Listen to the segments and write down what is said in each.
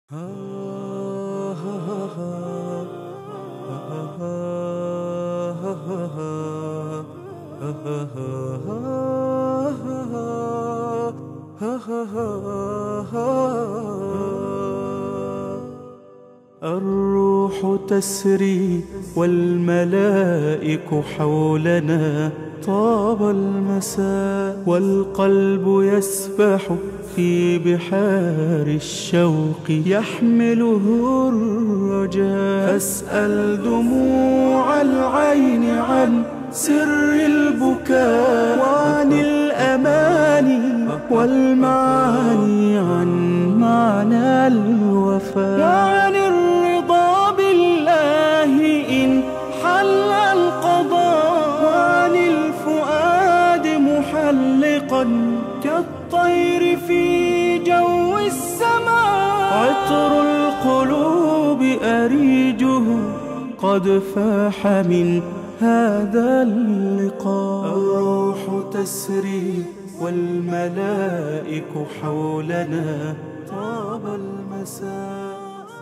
الروح تسري والملائك حولنا طاب المساء والقلب يسبح في بحار الشوق يحمله الرجاء فاسأل دموع العين عن سر البكاء وعن الأماني والمعاني عن معنى الوفاء وعن الرضا بالله إن حل القضاء وعن الفؤاد محلقا كالطير في جو السماء عطر القلوب أريجه قد فاح من هذا اللقاء الروح تسري والملائك حولنا طاب المساء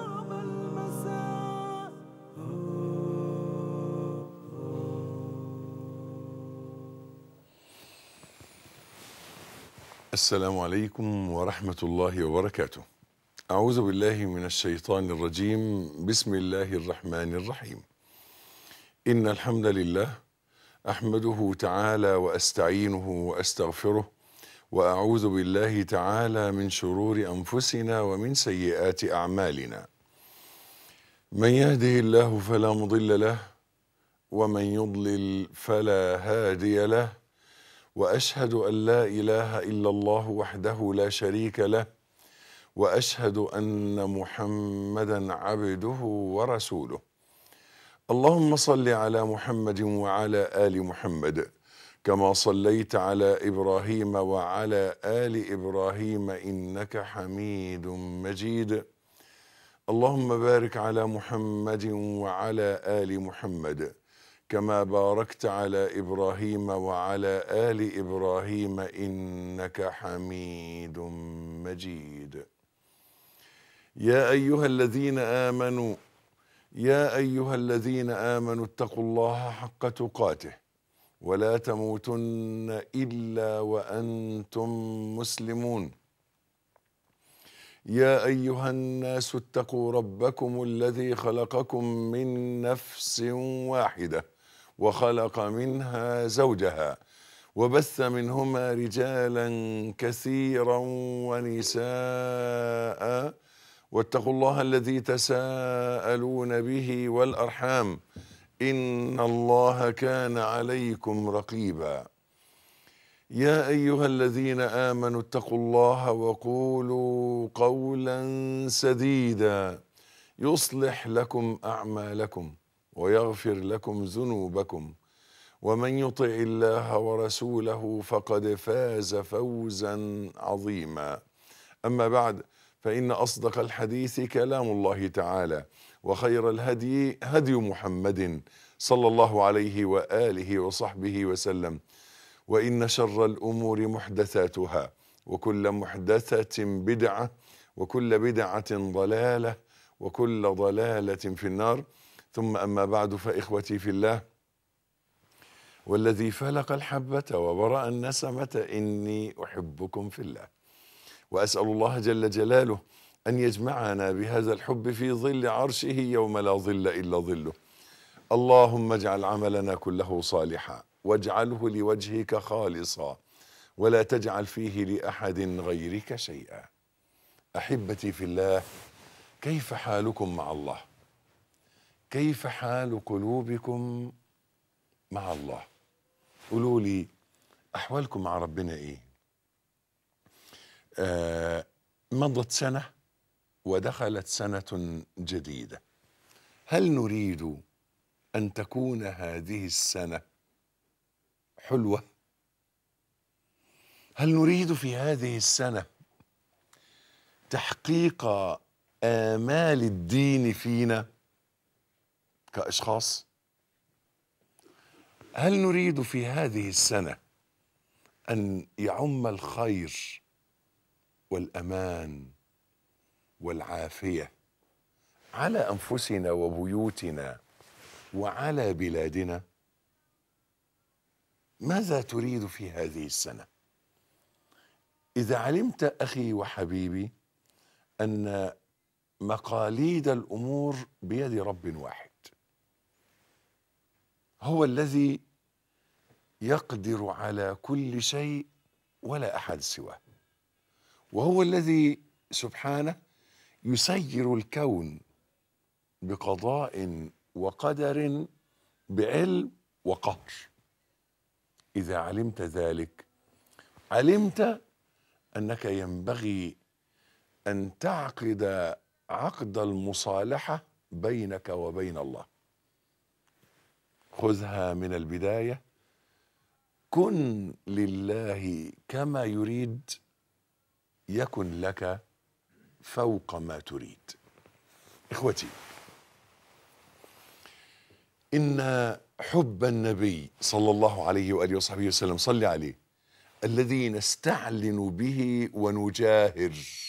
السلام عليكم ورحمة الله وبركاته. أعوذ بالله من الشيطان الرجيم، بسم الله الرحمن الرحيم. إن الحمد لله أحمده تعالى وأستعينه وأستغفره وأعوذ بالله تعالى من شرور أنفسنا ومن سيئات أعمالنا. من يهده الله فلا مضل له ومن يضلل فلا هادي له. واشهد ان لا اله الا الله وحده لا شريك له واشهد ان محمدا عبده ورسوله اللهم صل على محمد وعلى ال محمد كما صليت على ابراهيم وعلى ال ابراهيم انك حميد مجيد اللهم بارك على محمد وعلى ال محمد كما باركت على ابراهيم وعلى ال ابراهيم انك حميد مجيد يا ايها الذين امنوا يا ايها الذين امنوا اتقوا الله حق تقاته ولا تموتن الا وانتم مسلمون يا ايها الناس اتقوا ربكم الذي خلقكم من نفس واحده وخلق منها زوجها وبث منهما رجالا كثيرا ونساء واتقوا الله الذي تساءلون به والارحام ان الله كان عليكم رقيبا يا ايها الذين امنوا اتقوا الله وقولوا قولا سديدا يصلح لكم اعمالكم ويغفر لكم ذنوبكم ومن يطع الله ورسوله فقد فاز فوزا عظيما اما بعد فان اصدق الحديث كلام الله تعالى وخير الهدي هدي محمد صلى الله عليه واله وصحبه وسلم وان شر الامور محدثاتها وكل محدثه بدعه وكل بدعه ضلاله وكل ضلاله في النار ثم أما بعد فإخوتي في الله والذي فلق الحبة وبرأ النسمة إني أحبكم في الله وأسأل الله جل جلاله أن يجمعنا بهذا الحب في ظل عرشه يوم لا ظل إلا ظله اللهم اجعل عملنا كله صالحا واجعله لوجهك خالصا ولا تجعل فيه لأحد غيرك شيئا أحبتي في الله كيف حالكم مع الله كيف حال قلوبكم مع الله قولوا لي احوالكم مع ربنا ايه آه مضت سنه ودخلت سنه جديده هل نريد ان تكون هذه السنه حلوه هل نريد في هذه السنه تحقيق امال الدين فينا كاشخاص هل نريد في هذه السنه ان يعم الخير والامان والعافيه على انفسنا وبيوتنا وعلى بلادنا ماذا تريد في هذه السنه اذا علمت اخي وحبيبي ان مقاليد الامور بيد رب واحد هو الذي يقدر على كل شيء ولا احد سواه وهو الذي سبحانه يسير الكون بقضاء وقدر بعلم وقهر اذا علمت ذلك علمت انك ينبغي ان تعقد عقد المصالحه بينك وبين الله خذها من البدايه كن لله كما يريد يكن لك فوق ما تريد اخوتي ان حب النبي صلى الله عليه واله وصحبه وسلم صل عليه الذي نستعلن به ونجاهر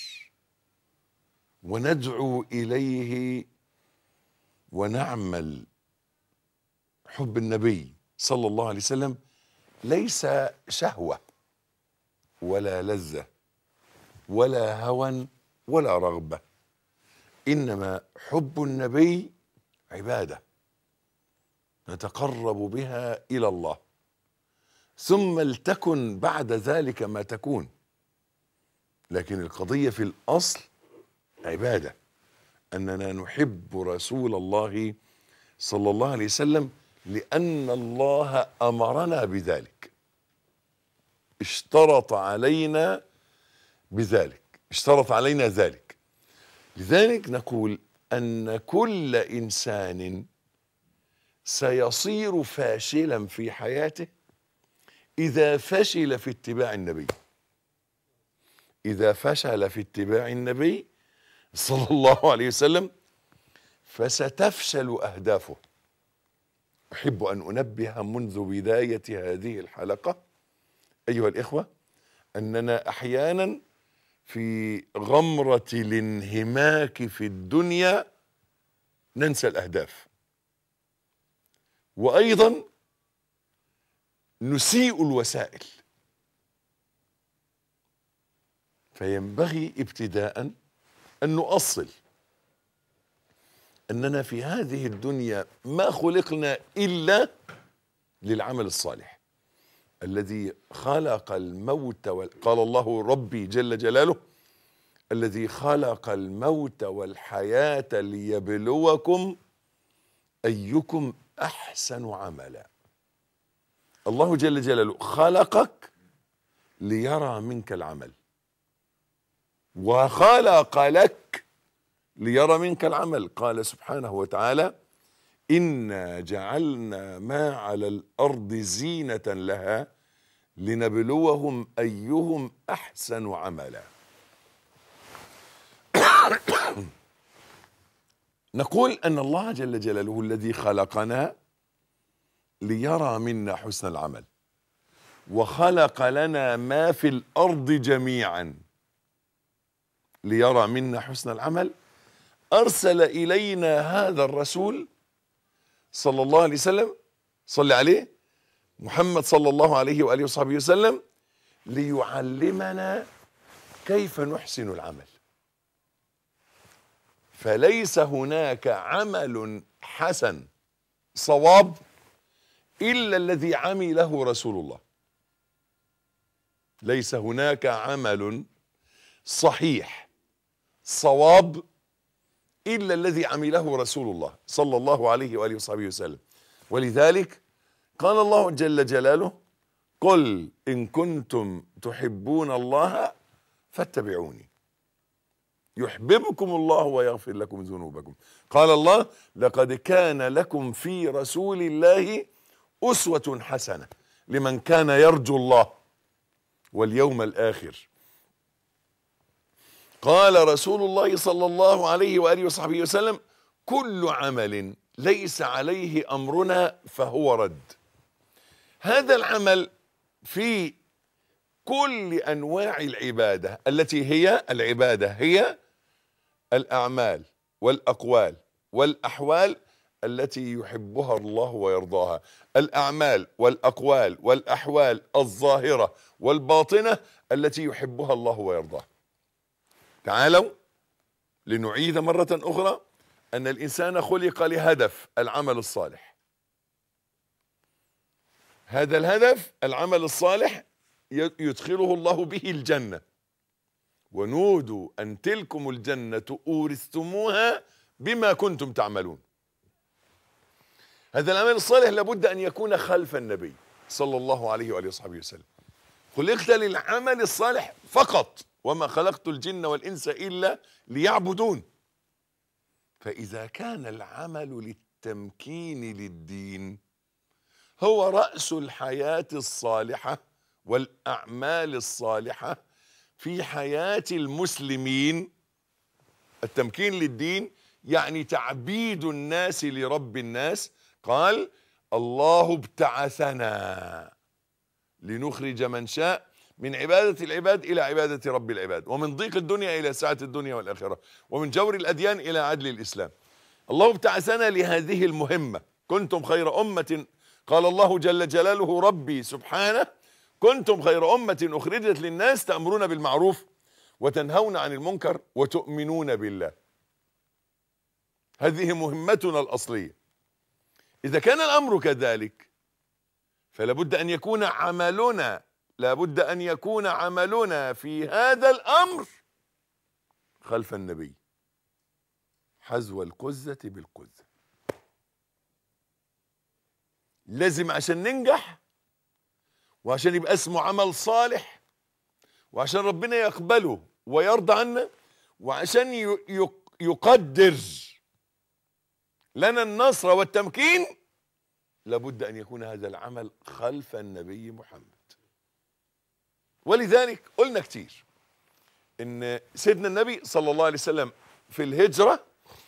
وندعو اليه ونعمل حب النبي صلى الله عليه وسلم ليس شهوه ولا لذه ولا هوى ولا رغبه انما حب النبي عباده نتقرب بها الى الله ثم لتكن بعد ذلك ما تكون لكن القضيه في الاصل عباده اننا نحب رسول الله صلى الله عليه وسلم لان الله امرنا بذلك اشترط علينا بذلك اشترط علينا ذلك لذلك نقول ان كل انسان سيصير فاشلا في حياته اذا فشل في اتباع النبي اذا فشل في اتباع النبي صلى الله عليه وسلم فستفشل اهدافه احب ان انبه منذ بدايه هذه الحلقه ايها الاخوه اننا احيانا في غمره الانهماك في الدنيا ننسى الاهداف وايضا نسيء الوسائل فينبغي ابتداء ان نؤصل اننا في هذه الدنيا ما خلقنا الا للعمل الصالح الذي خلق الموت وال... قال الله ربي جل جلاله الذي خلق الموت والحياه ليبلوكم ايكم احسن عملا الله جل جلاله خلقك ليرى منك العمل وخلق لك ليرى منك العمل قال سبحانه وتعالى انا جعلنا ما على الارض زينه لها لنبلوهم ايهم احسن عملا نقول ان الله جل جلاله الذي خلقنا ليرى منا حسن العمل وخلق لنا ما في الارض جميعا ليرى منا حسن العمل ارسل الينا هذا الرسول صلى الله عليه وسلم صل عليه محمد صلى الله عليه واله وصحبه وسلم ليعلمنا كيف نحسن العمل فليس هناك عمل حسن صواب الا الذي عمله رسول الله ليس هناك عمل صحيح صواب الا الذي عمله رسول الله صلى الله عليه واله وصحبه وسلم ولذلك قال الله جل جلاله قل ان كنتم تحبون الله فاتبعوني يحببكم الله ويغفر لكم ذنوبكم قال الله لقد كان لكم في رسول الله اسوه حسنه لمن كان يرجو الله واليوم الاخر قال رسول الله صلى الله عليه واله وصحبه وسلم كل عمل ليس عليه امرنا فهو رد هذا العمل في كل انواع العباده التي هي العباده هي الاعمال والاقوال والاحوال التي يحبها الله ويرضاها الاعمال والاقوال والاحوال الظاهره والباطنه التي يحبها الله ويرضاها تعالوا لنعيد مره اخرى ان الانسان خلق لهدف العمل الصالح هذا الهدف العمل الصالح يدخله الله به الجنه ونودوا ان تلكم الجنه اورثتموها بما كنتم تعملون هذا العمل الصالح لابد ان يكون خلف النبي صلى الله عليه واله وصحبه وسلم خلقت للعمل الصالح فقط وما خلقت الجن والانس الا ليعبدون فاذا كان العمل للتمكين للدين هو راس الحياه الصالحه والاعمال الصالحه في حياه المسلمين التمكين للدين يعني تعبيد الناس لرب الناس قال الله ابتعثنا لنخرج من شاء من عبادة العباد إلى عبادة رب العباد ومن ضيق الدنيا إلى سعة الدنيا والآخرة ومن جور الأديان إلى عدل الإسلام الله ابتعثنا لهذه المهمة كنتم خير أمة قال الله جل جلاله ربي سبحانه كنتم خير أمة أخرجت للناس تأمرون بالمعروف وتنهون عن المنكر وتؤمنون بالله هذه مهمتنا الأصلية إذا كان الأمر كذلك فلا بد أن يكون عملنا لا بد أن يكون عملنا في هذا الأمر خلف النبي حذو القزة بالقزة لازم عشان ننجح وعشان يبقى اسمه عمل صالح وعشان ربنا يقبله ويرضى عنا وعشان يقدر لنا النصر والتمكين لابد ان يكون هذا العمل خلف النبي محمد ولذلك قلنا كتير ان سيدنا النبي صلى الله عليه وسلم في الهجره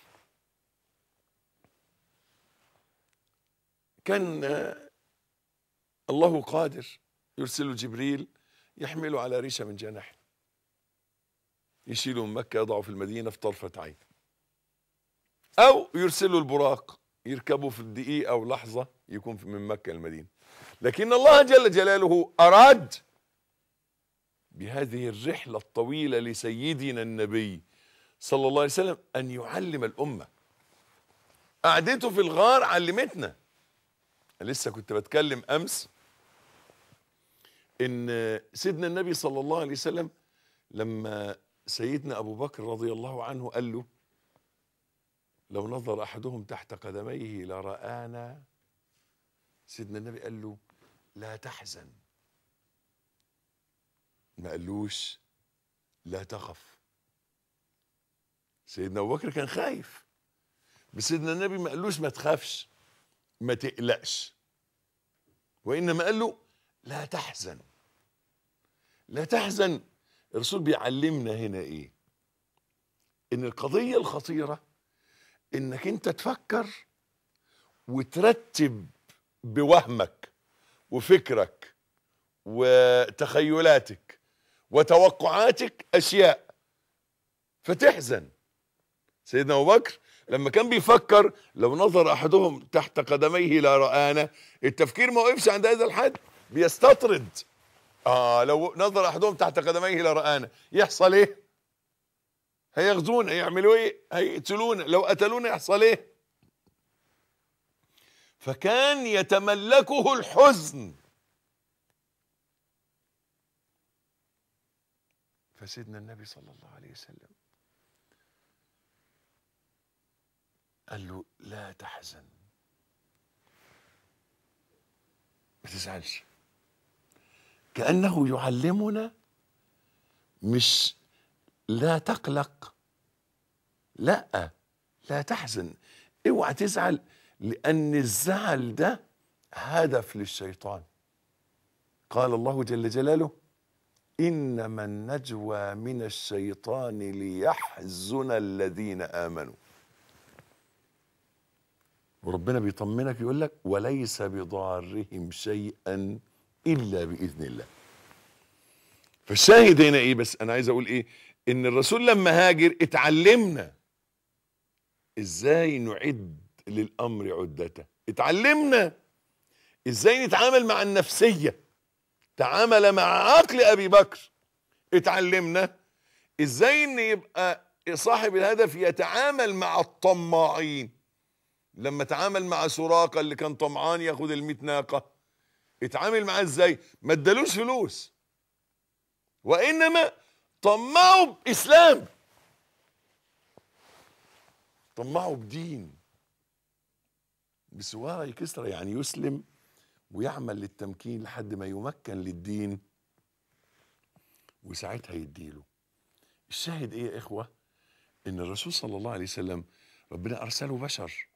كان الله قادر يرسل جبريل يحمله على ريشه من جناح يشيله من مكه يضعه في المدينه في طرفه عين او يرسلوا البراق يركبوا في الدقيقه او لحظه يكون من مكه المدينه لكن الله جل جلاله اراد بهذه الرحله الطويله لسيدنا النبي صلى الله عليه وسلم ان يعلم الامه قعدته في الغار علمتنا لسه كنت بتكلم امس ان سيدنا النبي صلى الله عليه وسلم لما سيدنا ابو بكر رضي الله عنه قال له لو نظر احدهم تحت قدميه لرآنا سيدنا النبي قال له لا تحزن ما قالوش لا تخف سيدنا ابو بكر كان خايف بس سيدنا النبي ما قالوش ما تخافش ما تقلقش وانما قال له لا تحزن لا تحزن الرسول بيعلمنا هنا ايه ان القضيه الخطيره انك انت تفكر وترتب بوهمك وفكرك وتخيلاتك وتوقعاتك اشياء فتحزن سيدنا ابو بكر لما كان بيفكر لو نظر احدهم تحت قدميه لرآنا التفكير ما وقفش عند هذا الحد بيستطرد اه لو نظر احدهم تحت قدميه لرآنا يحصل ايه هيغزونا يعملوا ايه هيقتلونا لو قتلونا يحصل ايه فكان يتملكه الحزن فسيدنا النبي صلى الله عليه وسلم قال له لا تحزن ما تزعلش كأنه يعلمنا مش لا تقلق لا لا تحزن اوعى تزعل لأن الزعل ده هدف للشيطان قال الله جل جلاله إنما النجوى من الشيطان ليحزن الذين آمنوا وربنا بيطمنك يقول لك وليس بضارهم شيئا الا باذن الله فالشاهد هنا ايه بس انا عايز اقول ايه ان الرسول لما هاجر اتعلمنا ازاي نعد للامر عدته اتعلمنا ازاي نتعامل مع النفسيه تعامل مع عقل ابي بكر اتعلمنا ازاي ان يبقى صاحب الهدف يتعامل مع الطماعين لما تعامل مع سراقه اللي كان طمعان ياخد ال ناقه اتعامل معاه ازاي ما ادالوش فلوس وانما طمعوا باسلام طمعوا بدين بسواري كسرى يعني يسلم ويعمل للتمكين لحد ما يمكن للدين وساعتها يديله الشاهد ايه يا اخوه ان الرسول صلى الله عليه وسلم ربنا ارسله بشر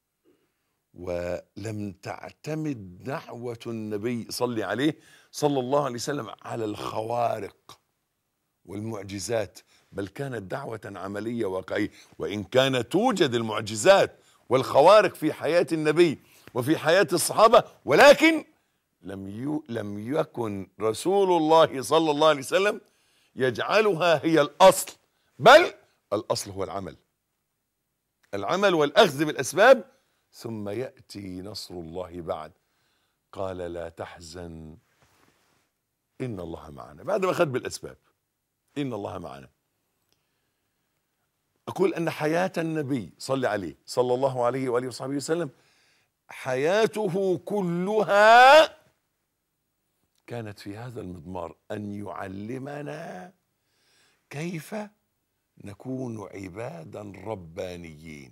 ولم تعتمد دعوة النبي صلي عليه صلى الله عليه وسلم على الخوارق والمعجزات بل كانت دعوة عملية واقعية وإن كانت توجد المعجزات والخوارق في حياة النبي وفي حياة الصحابة ولكن لم يو لم يكن رسول الله صلى الله عليه وسلم يجعلها هي الأصل بل الأصل هو العمل العمل والأخذ بالأسباب ثم يأتي نصر الله بعد قال لا تحزن إن الله معنا بعد ما أخذ بالأسباب إن الله معنا أقول أن حياة النبي صلى عليه صلى الله عليه وآله وصحبه وسلم حياته كلها كانت في هذا المضمار أن يعلمنا كيف نكون عبادا ربانيين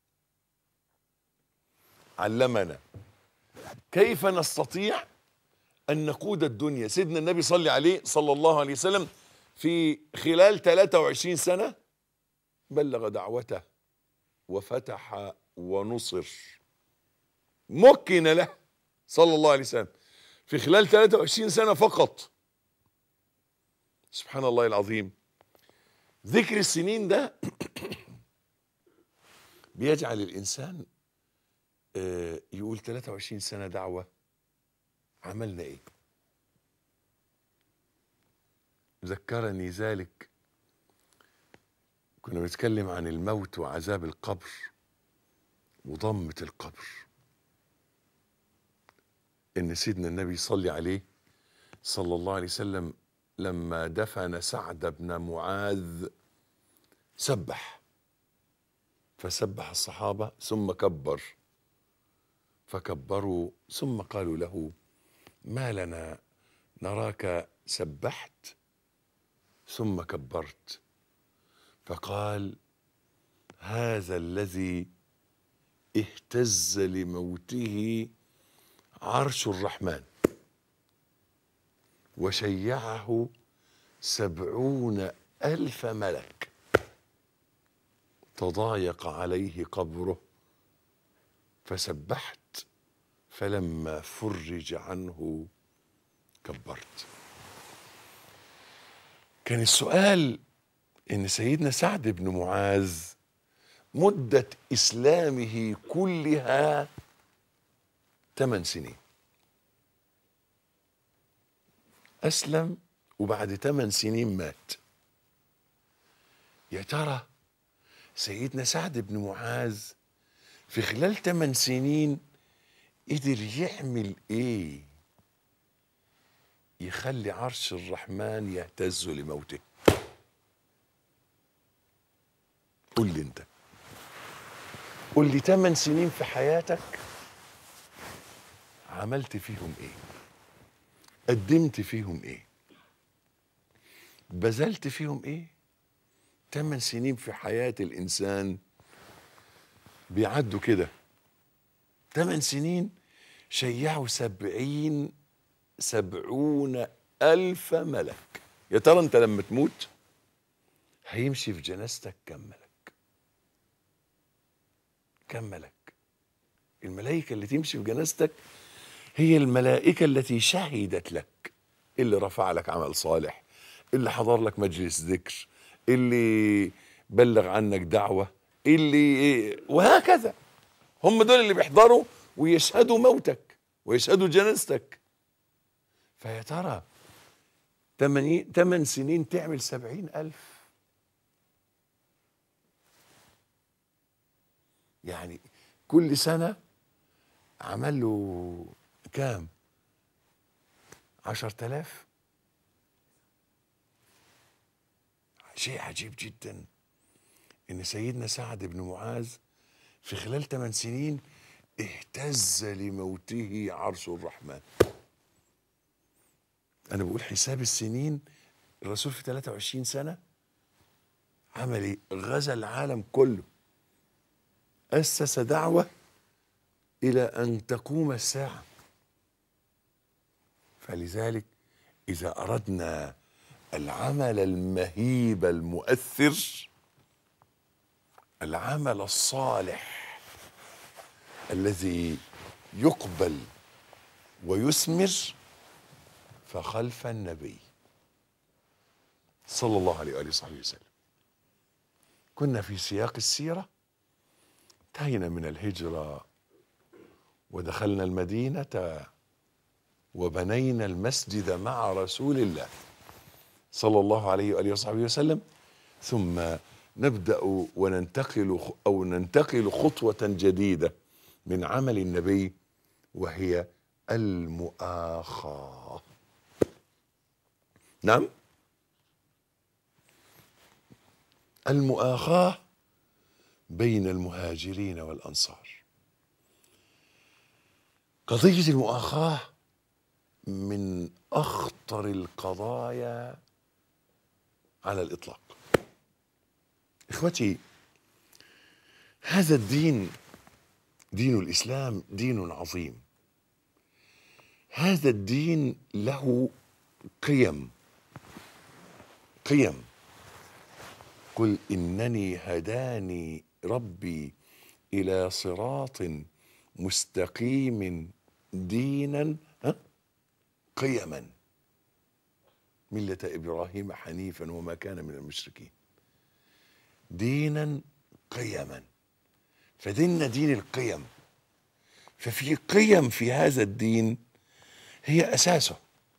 علمنا كيف نستطيع أن نقود الدنيا سيدنا النبي صلى عليه صلى الله عليه وسلم في خلال 23 سنة بلغ دعوته وفتح ونصر مكن له صلى الله عليه وسلم في خلال 23 سنة فقط سبحان الله العظيم ذكر السنين ده بيجعل الإنسان آه، يقول 23 سنة دعوة عملنا ايه ذكرني ذلك كنا بنتكلم عن الموت وعذاب القبر وضمة القبر ان سيدنا النبي صلى عليه صلى الله عليه وسلم لما دفن سعد بن معاذ سبح فسبح الصحابة ثم كبر فكبروا ثم قالوا له ما لنا نراك سبحت ثم كبرت فقال هذا الذي اهتز لموته عرش الرحمن وشيعه سبعون ألف ملك تضايق عليه قبره فسبحت فلما فرج عنه كبرت كان السؤال ان سيدنا سعد بن معاذ مدة اسلامه كلها ثمان سنين اسلم وبعد ثمان سنين مات يا ترى سيدنا سعد بن معاذ في خلال ثمان سنين قدر يعمل ايه يخلي عرش الرحمن يهتز لموته قول لي انت قول لي ثمان سنين في حياتك عملت فيهم ايه قدمت فيهم ايه بذلت فيهم ايه ثمان سنين في حياة الإنسان بيعدوا كده ثمان سنين شيعوا سبعين سبعون ألف ملك يا ترى أنت لما تموت هيمشي في جنازتك كم ملك كم ملك الملائكة اللي تمشي في جنازتك هي الملائكة التي شهدت لك اللي رفع لك عمل صالح اللي حضر لك مجلس ذكر اللي بلغ عنك دعوة اللي وهكذا هم دول اللي بيحضروا ويشهدوا موتك ويشهدوا جنازتك فيا ترى تمن تمن سنين تعمل سبعين ألف يعني كل سنة عمل له كام عشر تلاف شيء عجيب جدا ان سيدنا سعد بن معاذ في خلال ثمان سنين اهتز لموته عرش الرحمن انا بقول حساب السنين الرسول في 23 سنة عمل ايه غزا العالم كله أسس دعوة إلى أن تقوم الساعة فلذلك إذا أردنا العمل المهيب المؤثر العمل الصالح الذي يقبل ويثمر فخلف النبي صلى الله عليه وآله وصحبه وسلم كنا في سياق السيرة انتهينا من الهجرة ودخلنا المدينة وبنينا المسجد مع رسول الله صلى الله عليه وآله وصحبه وسلم ثم نبدأ وننتقل أو ننتقل خطوة جديدة من عمل النبي وهي المؤاخاة نعم المؤاخاة بين المهاجرين والأنصار قضية المؤاخاة من أخطر القضايا على الإطلاق إخوتي هذا الدين دين الإسلام دين عظيم هذا الدين له قيم قيم قل إنني هداني ربي إلى صراط مستقيم دينا ها؟ قيما ملة إبراهيم حنيفا وما كان من المشركين دينا قيما فديننا دين القيم ففي قيم في هذا الدين هي أساسه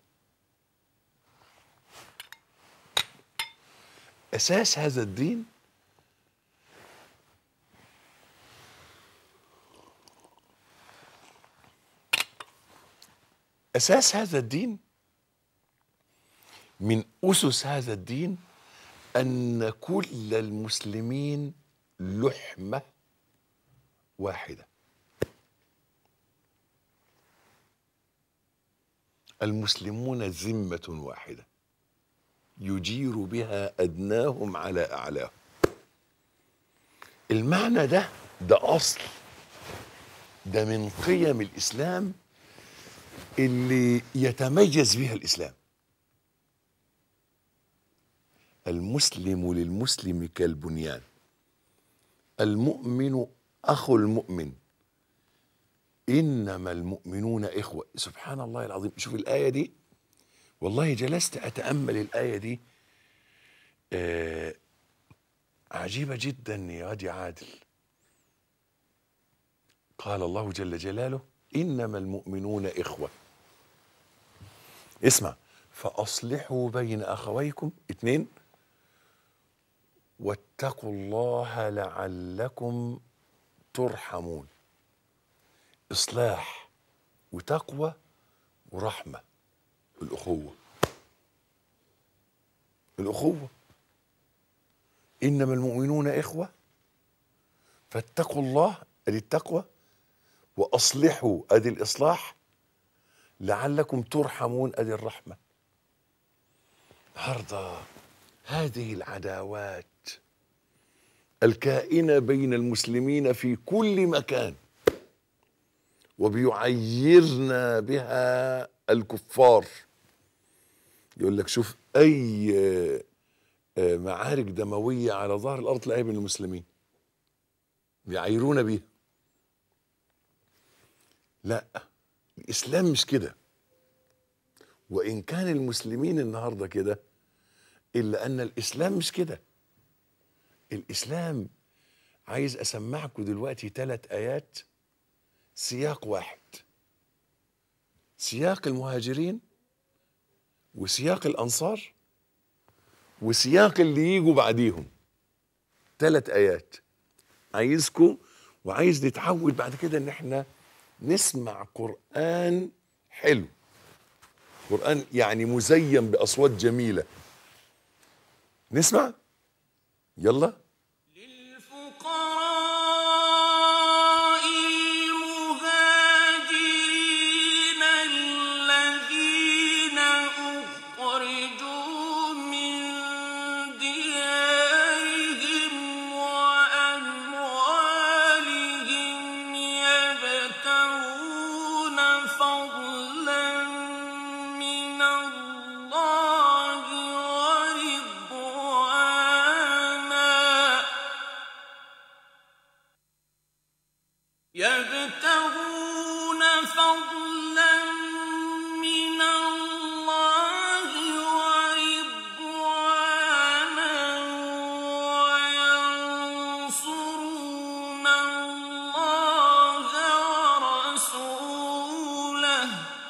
أساس هذا الدين أساس هذا الدين من أسس هذا الدين أن كل المسلمين لحمة واحدة المسلمون ذمة واحدة يجير بها أدناهم على أعلاهم المعنى ده ده أصل ده من قيم الإسلام اللي يتميز بها الإسلام المسلم للمسلم كالبنيان المؤمن أخو المؤمن إنما المؤمنون إخوة سبحان الله العظيم شوف الآية دي والله جلست أتأمل الآية دي آه عجيبة جدا يا واد يا عادل قال الله جل جلاله إنما المؤمنون إخوة اسمع فأصلحوا بين أخويكم اتنين واتقوا الله لعلكم ترحمون إصلاح وتقوى ورحمة الأخوة الأخوة إنما المؤمنون إخوة فاتقوا الله أدي التقوى وأصلحوا أدي الإصلاح لعلكم ترحمون أدي الرحمة النهارده هذه العداوات الكائنة بين المسلمين في كل مكان وبيعيرنا بها الكفار يقول لك شوف أي آه، آه، معارك دموية على ظهر الأرض تلاقيها بين المسلمين بيعيرونا بيها لا الإسلام مش كده وإن كان المسلمين النهاردة كده إلا أن الإسلام مش كده الإسلام عايز أسمعكم دلوقتي ثلاث آيات سياق واحد سياق المهاجرين وسياق الأنصار وسياق اللي يجوا بعديهم ثلاث آيات عايزكم وعايز نتعود بعد كده ان احنا نسمع قرآن حلو قرآن يعني مزين بأصوات جميلة نسمع يلا للفقراء المهاجرين الذين أخرجوا من ديارهم وأموالهم يبتغون فضلا من الله ورضوانا يبتغون فضلا من الله ورضوانا وينصرون الله ورسوله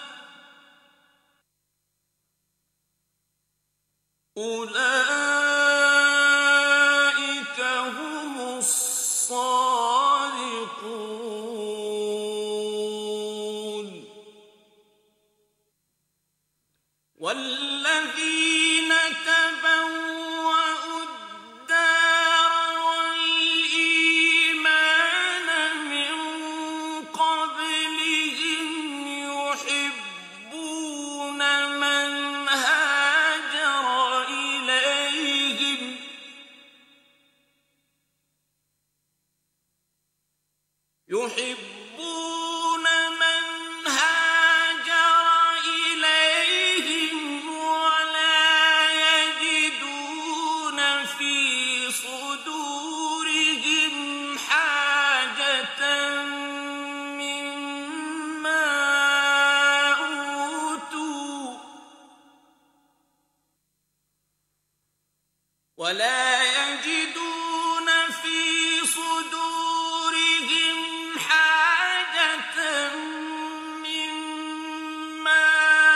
أولئك هم الصادقون والذين تبوأوا الدار والإيمان من قبلهم يحبون من هاجر إليهم يحبون من هاجر إليهم ولا يجدون في صدورهم حاجة مما أوتوا ولا يجدون في صدورهم حاجة مما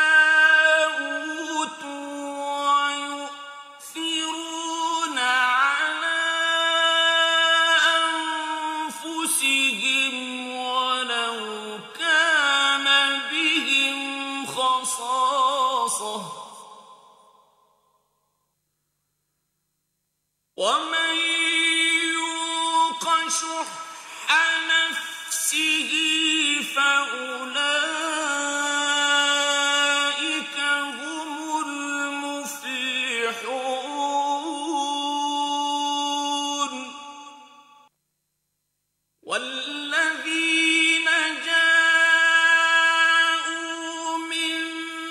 أوتوا ويؤثرون على أنفسهم ولو كان بهم خصاصة ومن يوق شح نفسه فأولئك هم المفلحون والذين جاءوا من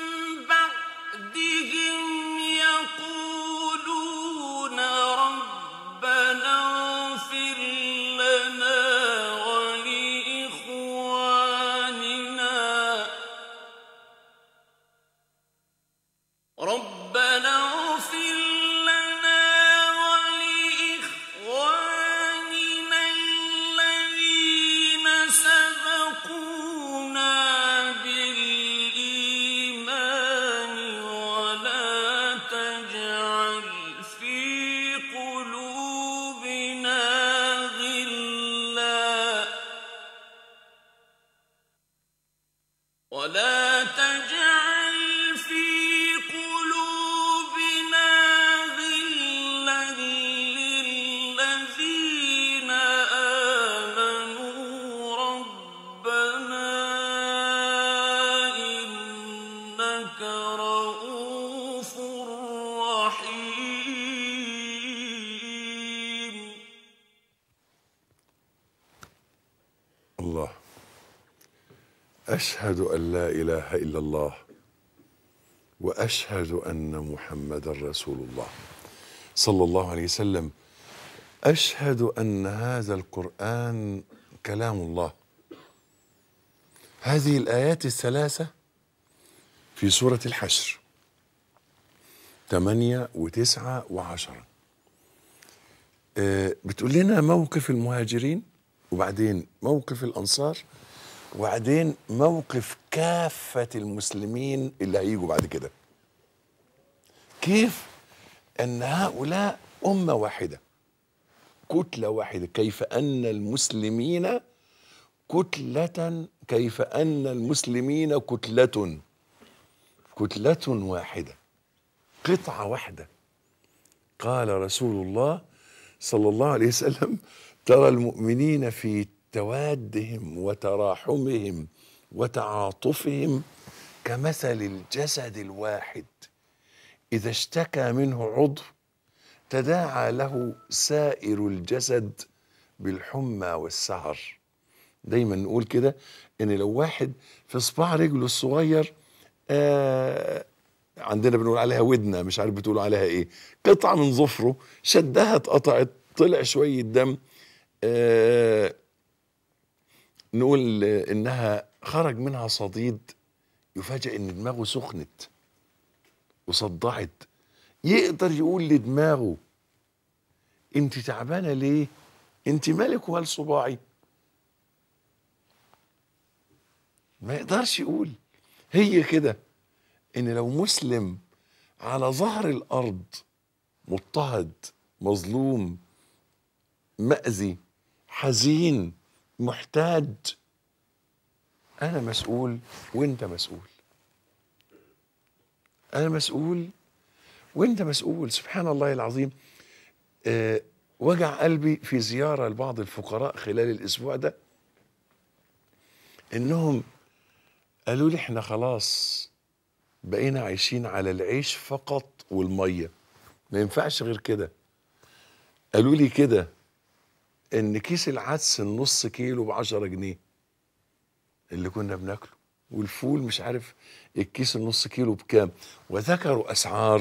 بعدهم يقولون ربنا اغفر لنا ولإخواننا ربنا اغفر لنا ولإخواننا الذين سبقونا بالإيمان ولا تجعل في قلوبنا غلا ولا تجعل في قلوبنا غلا للذين آمنوا ربنا إنك رؤوف رحيم الله أشهد أن لا إله إلا الله وأشهد أن محمد رسول الله صلى الله عليه وسلم أشهد أن هذا القرآن كلام الله هذه الآيات الثلاثة في سورة الحشر ثمانية وتسعة وعشرة آه، بتقول لنا موقف المهاجرين وبعدين موقف الأنصار وبعدين موقف كافة المسلمين اللي هيجوا بعد كده كيف أن هؤلاء أمة واحدة كتلة واحدة كيف أن المسلمين كتلة كيف أن المسلمين كتلة كتلة واحدة قطعة واحدة قال رسول الله صلى الله عليه وسلم ترى المؤمنين في توادهم وتراحمهم وتعاطفهم كمثل الجسد الواحد اذا اشتكى منه عضو تداعى له سائر الجسد بالحمى والسهر دايما نقول كده ان لو واحد في صباع رجله الصغير آه عندنا بنقول عليها ودنه مش عارف بتقولوا عليها ايه قطعه من ظفره شدها اتقطعت طلع شويه دم آه نقول آه، انها خرج منها صديد يفاجئ ان دماغه سخنت وصدعت يقدر يقول لدماغه انت تعبانه ليه انت مالك ومال صباعي ما يقدرش يقول هي كده ان لو مسلم على ظهر الارض مضطهد مظلوم مأذي حزين محتاج انا مسؤول وانت مسؤول انا مسؤول وانت مسؤول سبحان الله العظيم أه وجع قلبي في زياره لبعض الفقراء خلال الاسبوع ده انهم قالوا لي احنا خلاص بقينا عايشين على العيش فقط والميه ما ينفعش غير كده قالوا لي كده ان كيس العدس النص كيلو ب 10 جنيه اللي كنا بناكله والفول مش عارف الكيس النص كيلو بكام وذكروا اسعار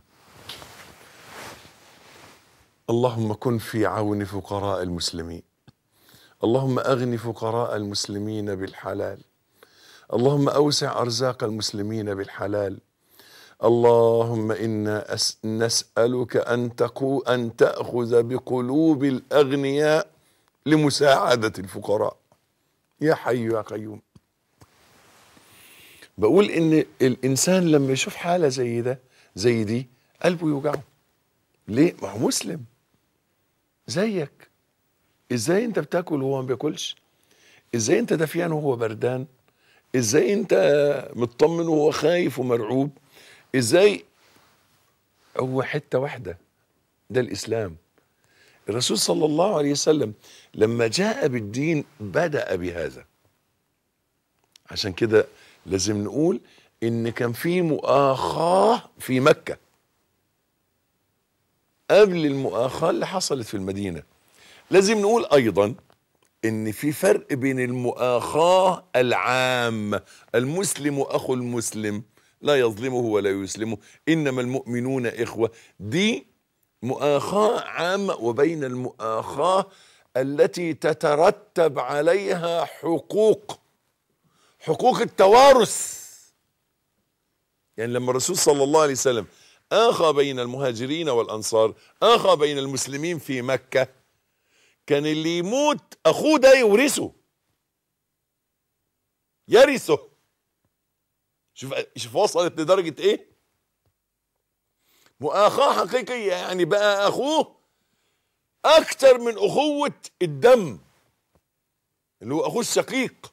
اللهم كن في عون فقراء المسلمين اللهم اغن فقراء المسلمين بالحلال اللهم اوسع ارزاق المسلمين بالحلال اللهم انا أس نسالك ان تقو ان تاخذ بقلوب الاغنياء لمساعده الفقراء يا حي يا قيوم بقول ان الانسان لما يشوف حاله زي ده زي دي قلبه يوجعه ليه ما هو مسلم زيك ازاي انت بتاكل وهو ما بياكلش ازاي انت دافيان وهو بردان ازاي انت مطمن وهو خايف ومرعوب ازاي هو حته واحده ده الاسلام الرسول صلى الله عليه وسلم لما جاء بالدين بدا بهذا عشان كده لازم نقول ان كان في مؤاخاه في مكه قبل المؤاخاه اللي حصلت في المدينه لازم نقول ايضا ان في فرق بين المؤاخاه العام المسلم اخو المسلم لا يظلمه ولا يسلمه انما المؤمنون اخوه دي مؤاخاه عامه وبين المؤاخاه التي تترتب عليها حقوق حقوق التوارث يعني لما الرسول صلى الله عليه وسلم آخى بين المهاجرين والأنصار آخى بين المسلمين في مكة كان اللي يموت أخوه ده يورثه يرثه شوف شوف وصلت لدرجة إيه مؤاخاة حقيقية يعني بقى أخوه أكتر من أخوة الدم اللي هو أخوه الشقيق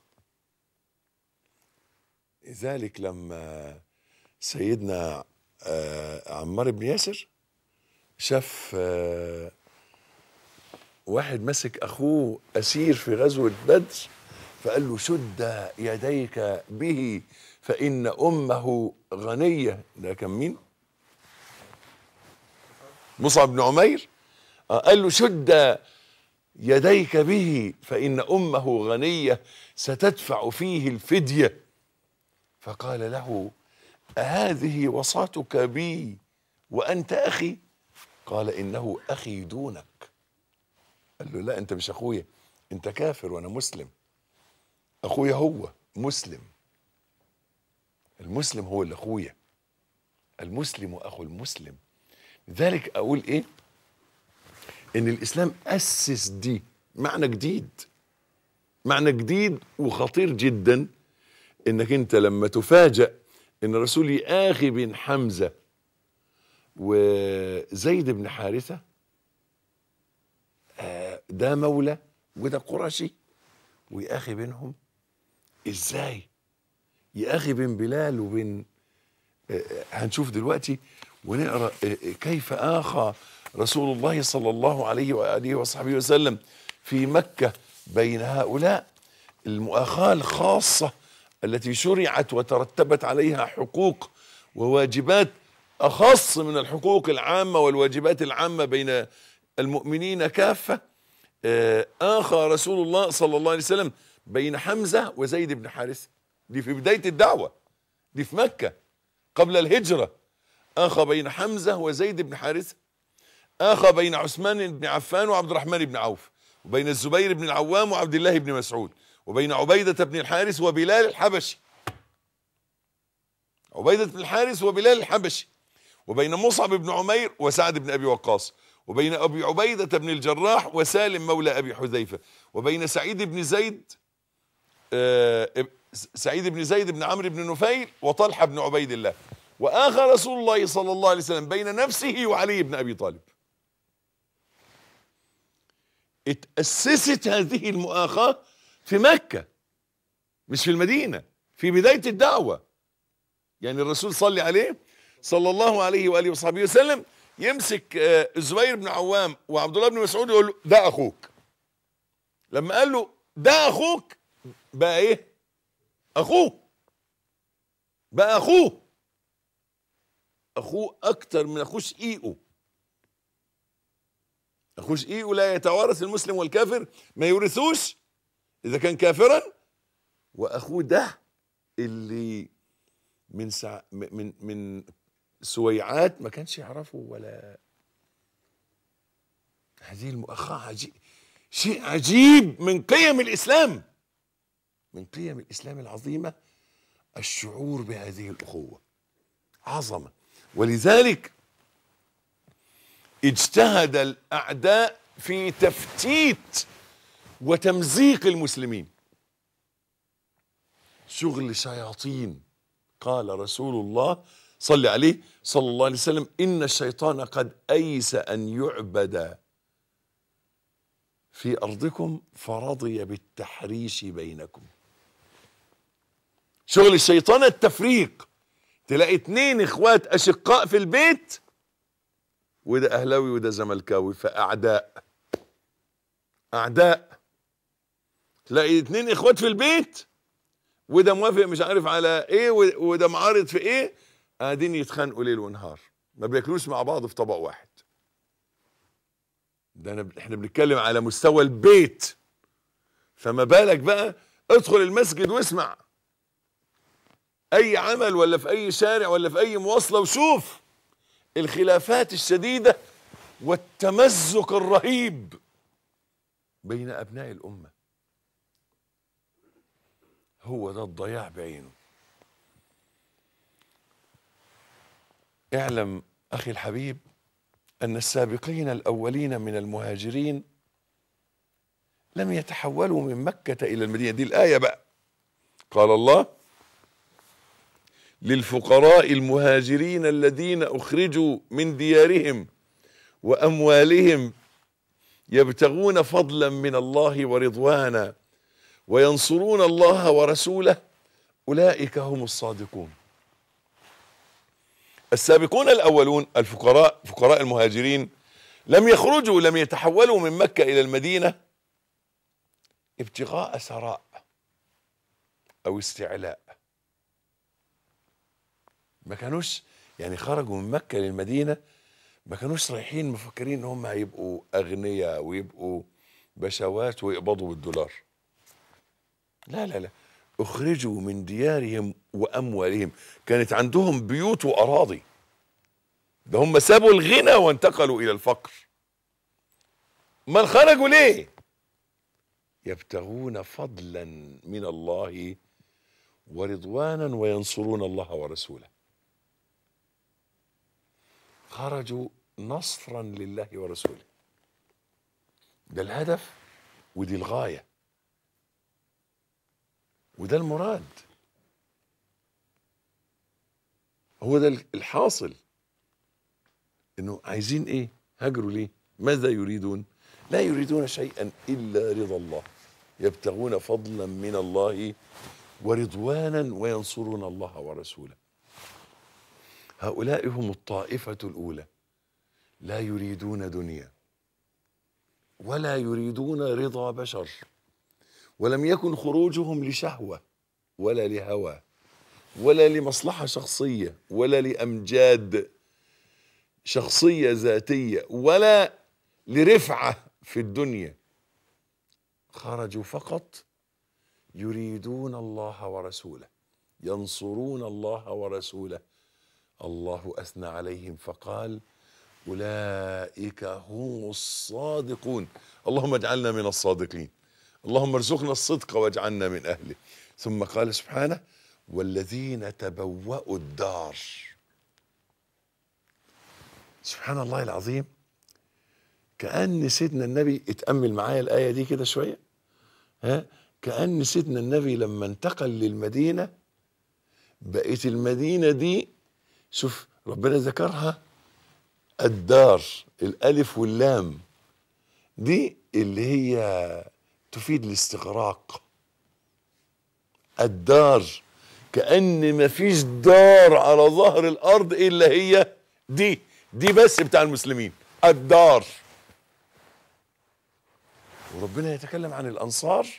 لذلك لما سيدنا آه عمار بن ياسر شاف آه واحد مسك اخوه اسير في غزوه بدر فقال له شد يديك به فان امه غنيه ده كان مين؟ مصعب بن عمير آه قال له شد يديك به فان امه غنيه ستدفع فيه الفديه فقال له أهذه وصاتك بي وأنت أخي قال إنه أخي دونك قال له لا أنت مش أخويا أنت كافر وأنا مسلم أخويا هو مسلم المسلم هو اللي أخويا المسلم أخو المسلم لذلك أقول إيه إن الإسلام أسس دي معنى جديد معنى جديد وخطير جدا انك انت لما تفاجأ ان الرسول يآخي بين حمزة وزيد بن حارثة ده مولى وده قرشي ويأخي بينهم ازاي يأخي بين بلال وبين آه، آه، هنشوف دلوقتي ونقرا آه، آه، كيف آخى رسول الله صلى الله عليه وآله وصحبه وسلم في مكة بين هؤلاء المؤاخاة الخاصة التي شرعت وترتبت عليها حقوق وواجبات أخص من الحقوق العامة والواجبات العامة بين المؤمنين كافة آه، آخى رسول الله صلى الله عليه وسلم بين حمزة وزيد بن حارثة دي في بداية الدعوة دي في مكة قبل الهجرة آخى بين حمزة وزيد بن حارثة آخى بين عثمان بن عفان وعبد الرحمن بن عوف وبين الزبير بن العوام وعبد الله بن مسعود وبين عبيدة بن الحارث وبلال الحبشي عبيدة بن الحارث وبلال الحبشي وبين مصعب بن عمير وسعد بن ابي وقاص وبين ابي عبيده بن الجراح وسالم مولى ابي حذيفه وبين سعيد بن زيد آه، سعيد بن زيد بن عمرو بن نفيل وطلحه بن عبيد الله واخى رسول الله صلى الله عليه وسلم بين نفسه وعلي بن ابي طالب اتأسست هذه المؤاخاة في مكة مش في المدينة في بداية الدعوة يعني الرسول صلي عليه صلى الله عليه واله وصحبه وسلم يمسك آه، الزبير بن عوام وعبد الله بن مسعود يقول له ده اخوك لما قال له ده اخوك بقى ايه اخوه بقى اخوه اخوه اكتر من اخوه شقيقه اخوه شقيقه لا يتوارث المسلم والكافر ما يورثوش اذا كان كافرا واخوه ده اللي من سع... من من سويعات ما كانش يعرفه ولا هذه المؤاخاة عجيب شيء عجيب من قيم الإسلام من قيم الإسلام العظيمة الشعور بهذه الأخوة عظمة ولذلك اجتهد الأعداء في تفتيت وتمزيق المسلمين شغل شياطين قال رسول الله صلى عليه صلى الله عليه وسلم إن الشيطان قد أيس أن يعبد في أرضكم فرضي بالتحريش بينكم شغل الشيطان التفريق تلاقي اتنين اخوات اشقاء في البيت وده اهلاوي وده زملكاوي فاعداء اعداء تلاقي اتنين اخوات في البيت وده موافق مش عارف على ايه وده معارض في ايه قاعدين يتخانقوا ليل ونهار ما بياكلوش مع بعض في طبق واحد ده أنا احنا بنتكلم على مستوى البيت فما بالك بقى ادخل المسجد واسمع اي عمل ولا في اي شارع ولا في اي مواصله وشوف الخلافات الشديده والتمزق الرهيب بين ابناء الامه هو ده الضياع بعينه اعلم اخي الحبيب ان السابقين الاولين من المهاجرين لم يتحولوا من مكه الى المدينه دي الايه بقى قال الله للفقراء المهاجرين الذين اخرجوا من ديارهم واموالهم يبتغون فضلا من الله ورضوانا وينصرون الله ورسوله اولئك هم الصادقون السابقون الاولون الفقراء فقراء المهاجرين لم يخرجوا لم يتحولوا من مكه الى المدينه ابتغاء ثراء او استعلاء ما كانوش يعني خرجوا من مكه للمدينه ما كانوش رايحين مفكرين ان هم هيبقوا اغنياء ويبقوا بشوات ويقبضوا بالدولار لا لا لا اخرجوا من ديارهم واموالهم كانت عندهم بيوت واراضي ده هم سابوا الغنى وانتقلوا الى الفقر ما خرجوا ليه يبتغون فضلا من الله ورضوانا وينصرون الله ورسوله خرجوا نصرا لله ورسوله ده الهدف ودي الغايه وده المراد هو ده الحاصل انه عايزين ايه هاجروا ليه ماذا يريدون لا يريدون شيئا الا رضا الله يبتغون فضلا من الله ورضوانا وينصرون الله ورسوله هؤلاء هم الطائفه الاولى لا يريدون دنيا ولا يريدون رضا بشر ولم يكن خروجهم لشهوه ولا لهوى ولا لمصلحه شخصيه ولا لامجاد شخصيه ذاتيه ولا لرفعه في الدنيا خرجوا فقط يريدون الله ورسوله ينصرون الله ورسوله الله اثنى عليهم فقال اولئك هم الصادقون اللهم اجعلنا من الصادقين اللهم ارزقنا الصدق واجعلنا من اهله ثم قال سبحانه والذين تبوأوا الدار سبحان الله العظيم كأن سيدنا النبي اتأمل معايا الآية دي كده شوية ها كأن سيدنا النبي لما انتقل للمدينة بقت المدينة دي شوف ربنا ذكرها الدار الألف واللام دي اللي هي تفيد الاستغراق الدار كأن مفيش دار على ظهر الأرض إلا هي دي دي بس بتاع المسلمين الدار وربنا يتكلم عن الأنصار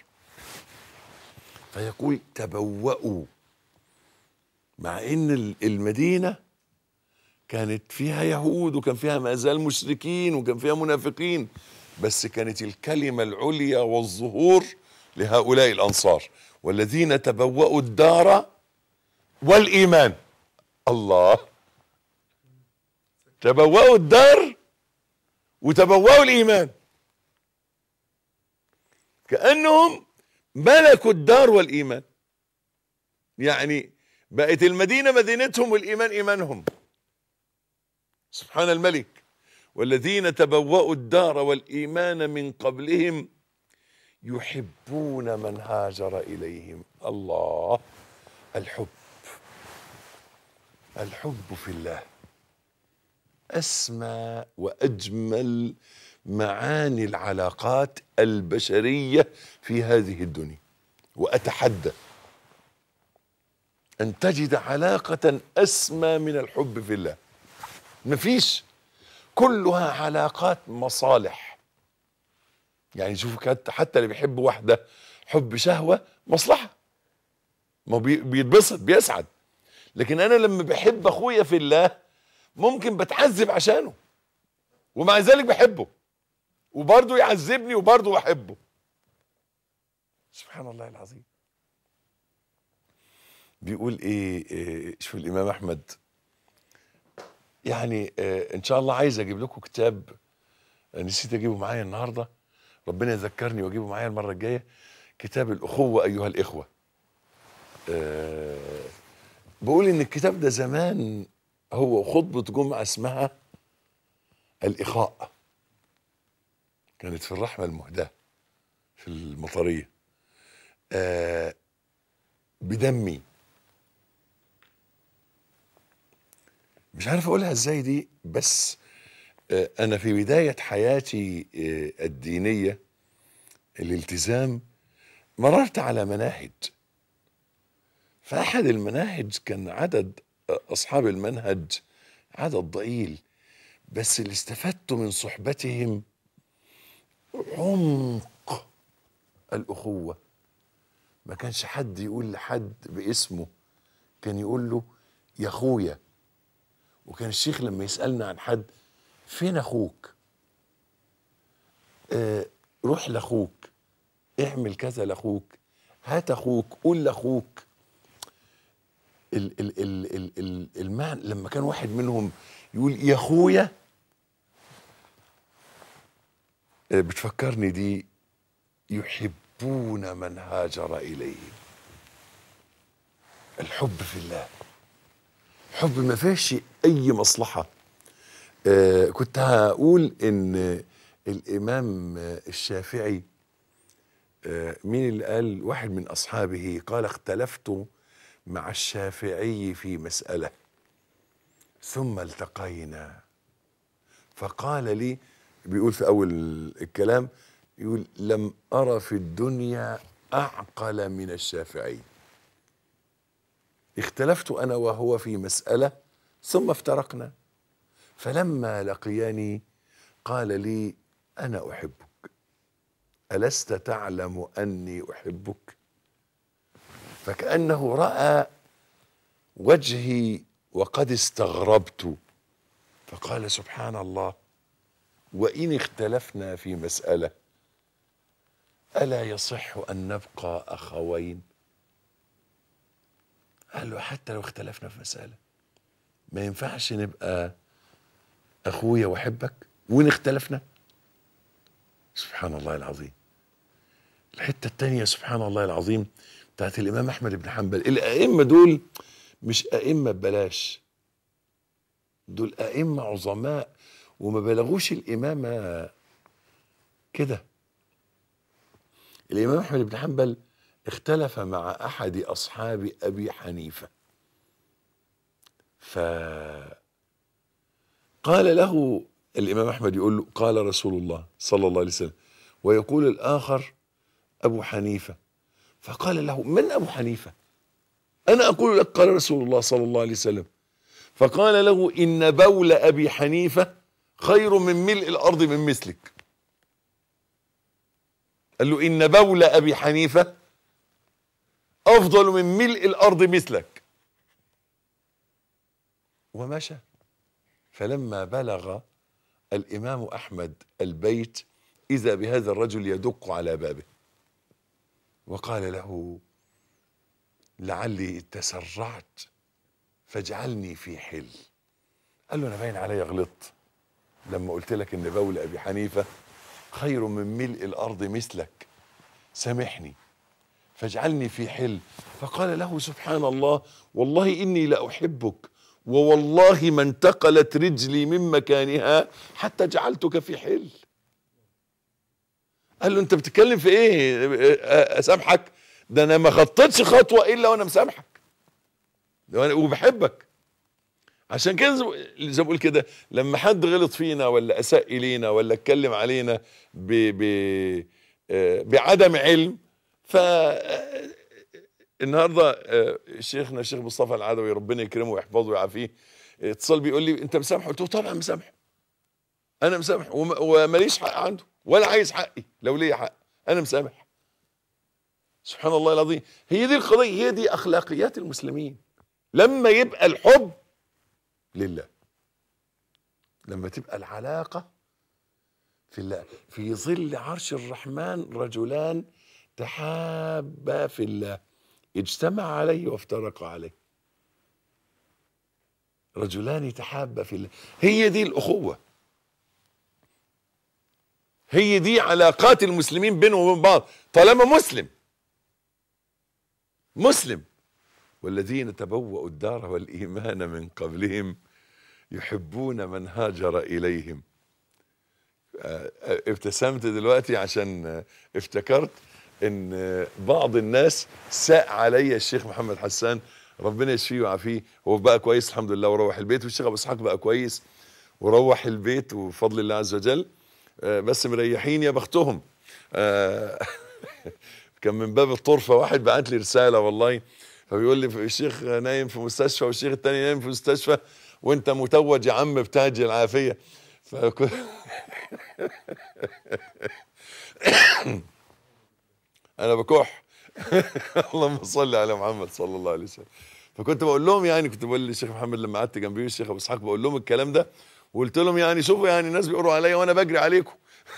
فيقول تبوأوا مع ان ال- المدينه كانت فيها يهود وكان فيها ما زال مشركين وكان فيها منافقين بس كانت الكلمه العليا والظهور لهؤلاء الانصار والذين تبوأوا الدار والايمان الله تبوأوا الدار وتبوأوا الايمان كانهم ملكوا الدار والايمان يعني بقت المدينه مدينتهم والايمان ايمانهم سبحان الملك والذين تبوأوا الدار والايمان من قبلهم يحبون من هاجر اليهم الله الحب الحب في الله اسمى واجمل معاني العلاقات البشريه في هذه الدنيا واتحدى ان تجد علاقه اسمى من الحب في الله مفيش كلها علاقات مصالح يعني شوفوا كت- حتى اللي بيحب واحده حب شهوه مصلحه ما هو بي- بيتبسط بيسعد لكن انا لما بحب اخويا في الله ممكن بتعذب عشانه ومع ذلك بحبه وبرضه يعذبني وبرضه بحبه سبحان الله العظيم بيقول ايه, إيه شوف الامام احمد يعني إيه ان شاء الله عايز اجيب لكم كتاب نسيت اجيبه معايا النهارده ربنا يذكرني واجيبه معايا المره الجايه كتاب الاخوه ايها الاخوه آه بقول ان الكتاب ده زمان هو خطبه جمعه اسمها الاخاء كانت في الرحمه المهداه في المطريه آه بدمي مش عارف اقولها ازاي دي بس آه، انا في بدايه حياتي آه، الدينيه الالتزام مررت على مناهج فاحد المناهج كان عدد آه، اصحاب المنهج عدد ضئيل بس اللي استفدته من صحبتهم عمق الاخوه ما كانش حد يقول لحد باسمه كان يقول له يا اخويا وكان الشيخ لما يسالنا عن حد فين اخوك آه روح لاخوك اعمل كذا لاخوك هات اخوك قول لاخوك ال ال ال ال ال المعنى لما كان واحد منهم يقول يا اخويا آه بتفكرني دي يحبون من هاجر اليهم الحب في الله حب ما فيهش اي مصلحه آه كنت هقول ان الامام آه، الشافعي آه مين اللي قال واحد من اصحابه قال اختلفت مع الشافعي في مساله ثم التقينا فقال لي بيقول في اول الكلام يقول لم ارى في الدنيا اعقل من الشافعي اختلفت انا وهو في مساله ثم افترقنا فلما لقياني قال لي انا احبك الست تعلم اني احبك فكانه راى وجهي وقد استغربت فقال سبحان الله وان اختلفنا في مساله الا يصح ان نبقى اخوين قال له حتى لو اختلفنا في مساله ما ينفعش نبقى اخويا واحبك وان اختلفنا سبحان الله العظيم الحته الثانيه سبحان الله العظيم بتاعت الامام احمد بن حنبل الائمه دول مش ائمه ببلاش دول ائمه عظماء وما بلغوش الامامه كده الامام احمد بن حنبل اختلف مع احد اصحاب ابي حنيفه ف قال له الامام احمد يقول له قال رسول الله صلى الله عليه وسلم ويقول الاخر ابو حنيفه فقال له من ابو حنيفه انا اقول لك قال رسول الله صلى الله عليه وسلم فقال له ان بول ابي حنيفه خير من ملء الارض من مثلك قال له ان بول ابي حنيفه افضل من ملء الارض مثلك ومشى فلما بلغ الامام احمد البيت اذا بهذا الرجل يدق على بابه وقال له لعلي تسرعت فاجعلني في حل قال له انا باين عليا غلطت لما قلت لك ان بول ابي حنيفه خير من ملء الارض مثلك سامحني فاجعلني في حل فقال له سبحان الله والله اني لاحبك ووالله ما انتقلت رجلي من مكانها حتى جعلتك في حل قال له انت بتتكلم في ايه اسامحك ده انا ما خطيتش خطوه الا وانا مسامحك وأنا- وبحبك عشان كده زي- زي ما بقول كده لما حد غلط فينا ولا اساء الينا ولا اتكلم علينا ب ب آه، بعدم علم ف آه، النهارده آه، شيخنا الشيخ مصطفى العدوي ربنا يكرمه ويحفظه ويعافيه اتصل بيقول لي انت مسامحه قلت له طبعا مسامحه انا مسامح وم- وماليش حق عنده ولا عايز حقي لو ليا حق انا مسامح سبحان الله العظيم هي دي القضيه هي دي اخلاقيات المسلمين لما يبقى الحب لله لما تبقى العلاقه في الله في ظل عرش الرحمن رجلان تحابا في الله اجتمع عليه وافترقا عليه رجلان تحابا في الله هي دي الاخوه هي دي علاقات المسلمين بينهم وبين بعض طالما مسلم مسلم والذين تبوأوا الدار والإيمان من قبلهم يحبون من هاجر إليهم آه، آه، ابتسمت دلوقتي عشان آه، افتكرت ان آه، بعض الناس ساء علي الشيخ محمد حسان ربنا يشفيه ويعافيه هو بقى كويس الحمد لله وروح البيت والشيخ ابو اسحاق بقى كويس وروح البيت وبفضل الله عز وجل آه، بس مريحين يا بختهم آه، كان من باب الطرفه واحد بعت لي رساله والله فبيقول لي الشيخ نايم في مستشفى والشيخ التاني نايم في مستشفى وانت متوج يا عم بتاج العافيه فكنت انا بكح اللهم صل على محمد صلى الله عليه وسلم فكنت بقول لهم يعني كنت بقول للشيخ محمد لما قعدت جنبي الشيخ ابو اسحاق بقول لهم الكلام ده وقلت لهم يعني شوفوا يعني الناس بيقولوا عليا وانا بجري عليكم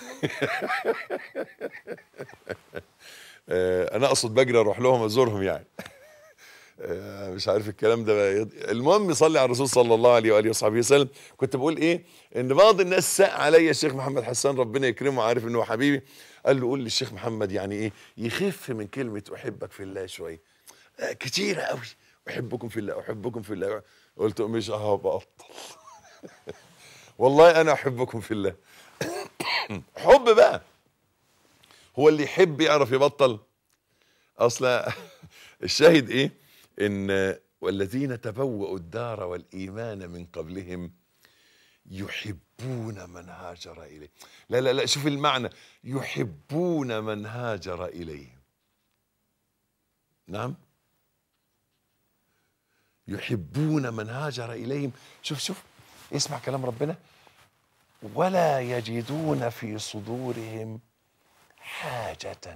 آه، انا اقصد بجري اروح لهم ازورهم يعني آه، مش عارف الكلام ده بقى يض- المهم صلي على الرسول صلى الله عليه واله وصحبه وسلم كنت بقول ايه ان بعض الناس ساء عليا الشيخ محمد حسان ربنا يكرمه عارف انه حبيبي قال له قول للشيخ محمد يعني ايه يخف من كلمه احبك في الله شويه آه، كتيره قوي احبكم في الله احبكم في الله قلت مش هبطل والله انا احبكم في الله حب بقى هو اللي يحب يعرف يبطل اصلا الشاهد ايه ان والذين تبوأوا الدار والايمان من قبلهم يحبون من هاجر إليه لا لا لا شوف المعنى يحبون من هاجر إليهم نعم يحبون من هاجر إليهم شوف شوف اسمع كلام ربنا ولا يجدون في صدورهم حاجة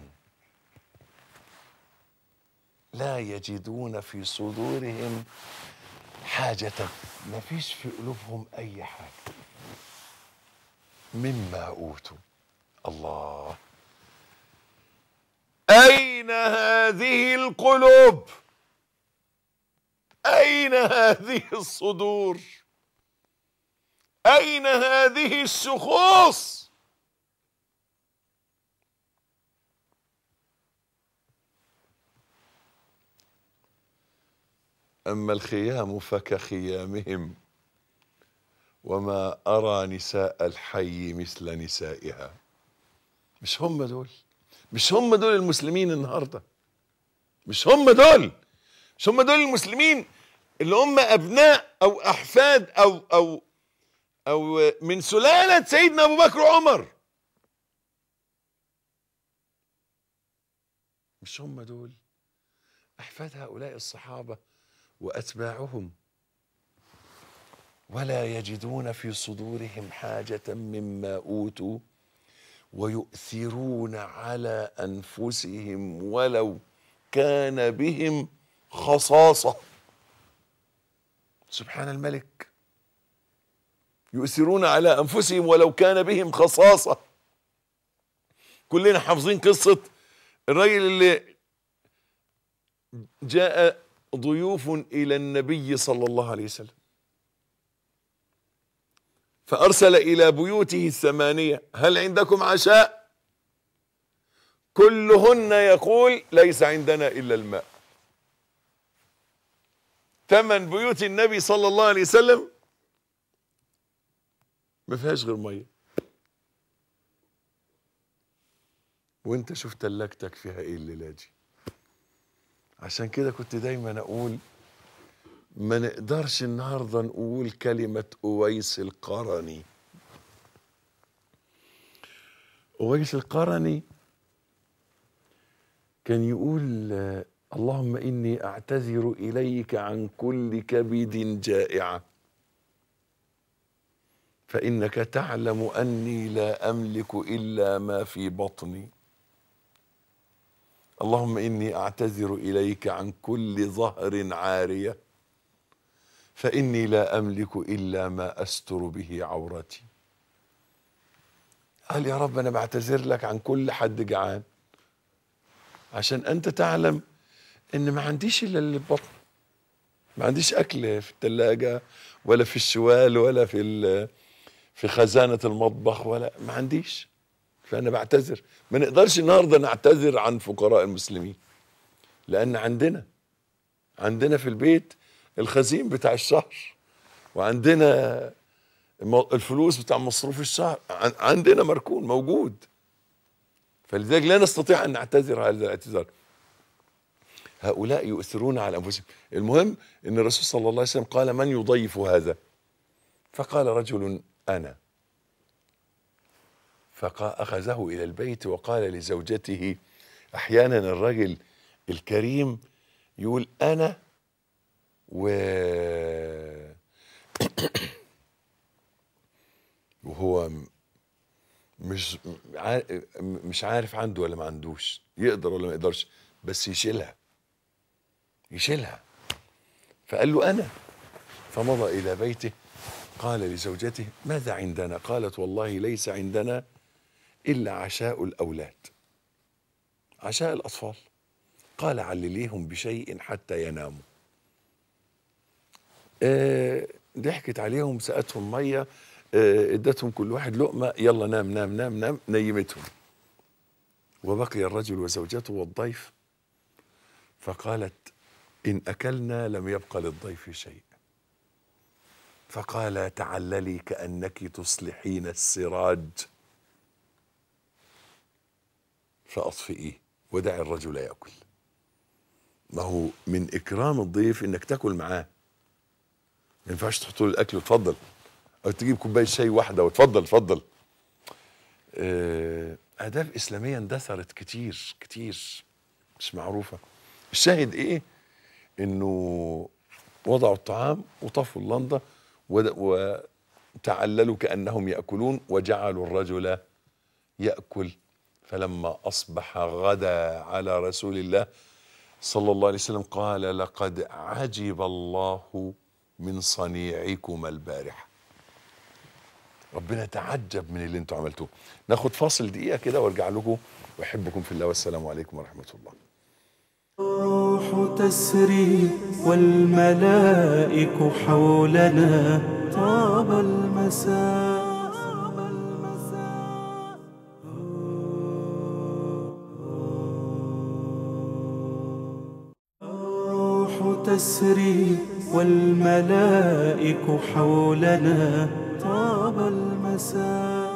لا يجدون في صدورهم حاجة ما فيش في قلوبهم أي حاجة مما أوتوا الله أين هذه القلوب أين هذه الصدور أين هذه الشخوص أما الخيام فكخيامهم وما أرى نساء الحي مثل نسائها مش هم دول مش هم دول المسلمين النهارده مش هم دول مش هم دول المسلمين اللي هم أبناء أو أحفاد أو أو أو من سلالة سيدنا أبو بكر وعمر مش هم دول أحفاد هؤلاء الصحابة وأتباعهم ولا يجدون في صدورهم حاجة مما أوتوا ويؤثرون على أنفسهم ولو كان بهم خصاصة سبحان الملك يؤثرون على أنفسهم ولو كان بهم خصاصة كلنا حافظين قصة الرجل اللي جاء ضيوف إلى النبي صلى الله عليه وسلم فأرسل إلى بيوته الثمانية هل عندكم عشاء كلهن يقول ليس عندنا إلا الماء ثمن بيوت النبي صلى الله عليه وسلم ما فيهاش غير ميه وانت شوف تلاجتك فيها ايه الليله دي عشان كده كنت دايما اقول ما نقدرش النهارده نقول كلمه اويس القرني اويس القرني كان يقول آه، اللهم اني اعتذر اليك عن كل كبد جائعه فانك تعلم اني لا املك الا ما في بطني اللهم اني اعتذر اليك عن كل ظهر عاريه فاني لا املك الا ما استر به عورتي قال يا رب انا بعتذر لك عن كل حد جعان عشان انت تعلم ان ما عنديش الا اللي في بطني ما عنديش اكل في الثلاجه ولا في الشوال ولا في ال- في خزانه المطبخ ولا ما عنديش فانا بعتذر ما نقدرش النهارده نعتذر عن فقراء المسلمين لان عندنا عندنا في البيت الخزين بتاع الشهر وعندنا الم- الفلوس بتاع مصروف الشهر عن- عندنا مركون موجود فلذلك لا نستطيع ان نعتذر هذا الاعتذار هؤلاء يؤثرون على انفسهم المهم ان الرسول صلى الله عليه وسلم قال من يضيف هذا فقال رجل انا فأخذه إلى البيت وقال لزوجته أحيانا الرجل الكريم يقول أنا و وهو م- مش عا- مش عارف عنده ولا ما عندوش يقدر ولا ما يقدرش بس يشيلها يشيلها فقال له أنا فمضى إلى بيته قال لزوجته ماذا عندنا قالت والله ليس عندنا إلا عشاء الأولاد عشاء الأطفال قال علليهم بشيء حتى يناموا آه ضحكت عليهم سقتهم مية آه ادتهم كل واحد لقمة يلا نام نام نام نام نيمتهم وبقي الرجل وزوجته والضيف فقالت إن أكلنا لم يبق للضيف شيء فقال تعللي كأنك تصلحين السراج فأطفئيه ودع الرجل يأكل ما هو من إكرام الضيف إنك تاكل معاه ما ينفعش تحط له الأكل وتفضل او تجيب كوبايه شاي واحده وتفضل اتفضل آه، آداب إسلامية اندثرت كتير كتير مش معروفة الشاهد إيه إنه وضعوا الطعام وطفوا اللندة ود- وتعللوا كأنهم يأكلون وجعلوا الرجل يأكل فلما أصبح غدا على رسول الله صلى الله عليه وسلم قال لقد عجب الله من صنيعكما البارحه ربنا تعجب من اللي انتوا عملتوه ناخد فاصل دقيقة كده وارجع لكم واحبكم في الله والسلام عليكم ورحمة الله الروح تسري والملائك حولنا طاب المساء الروح تسري والملائك حولنا طاب المساء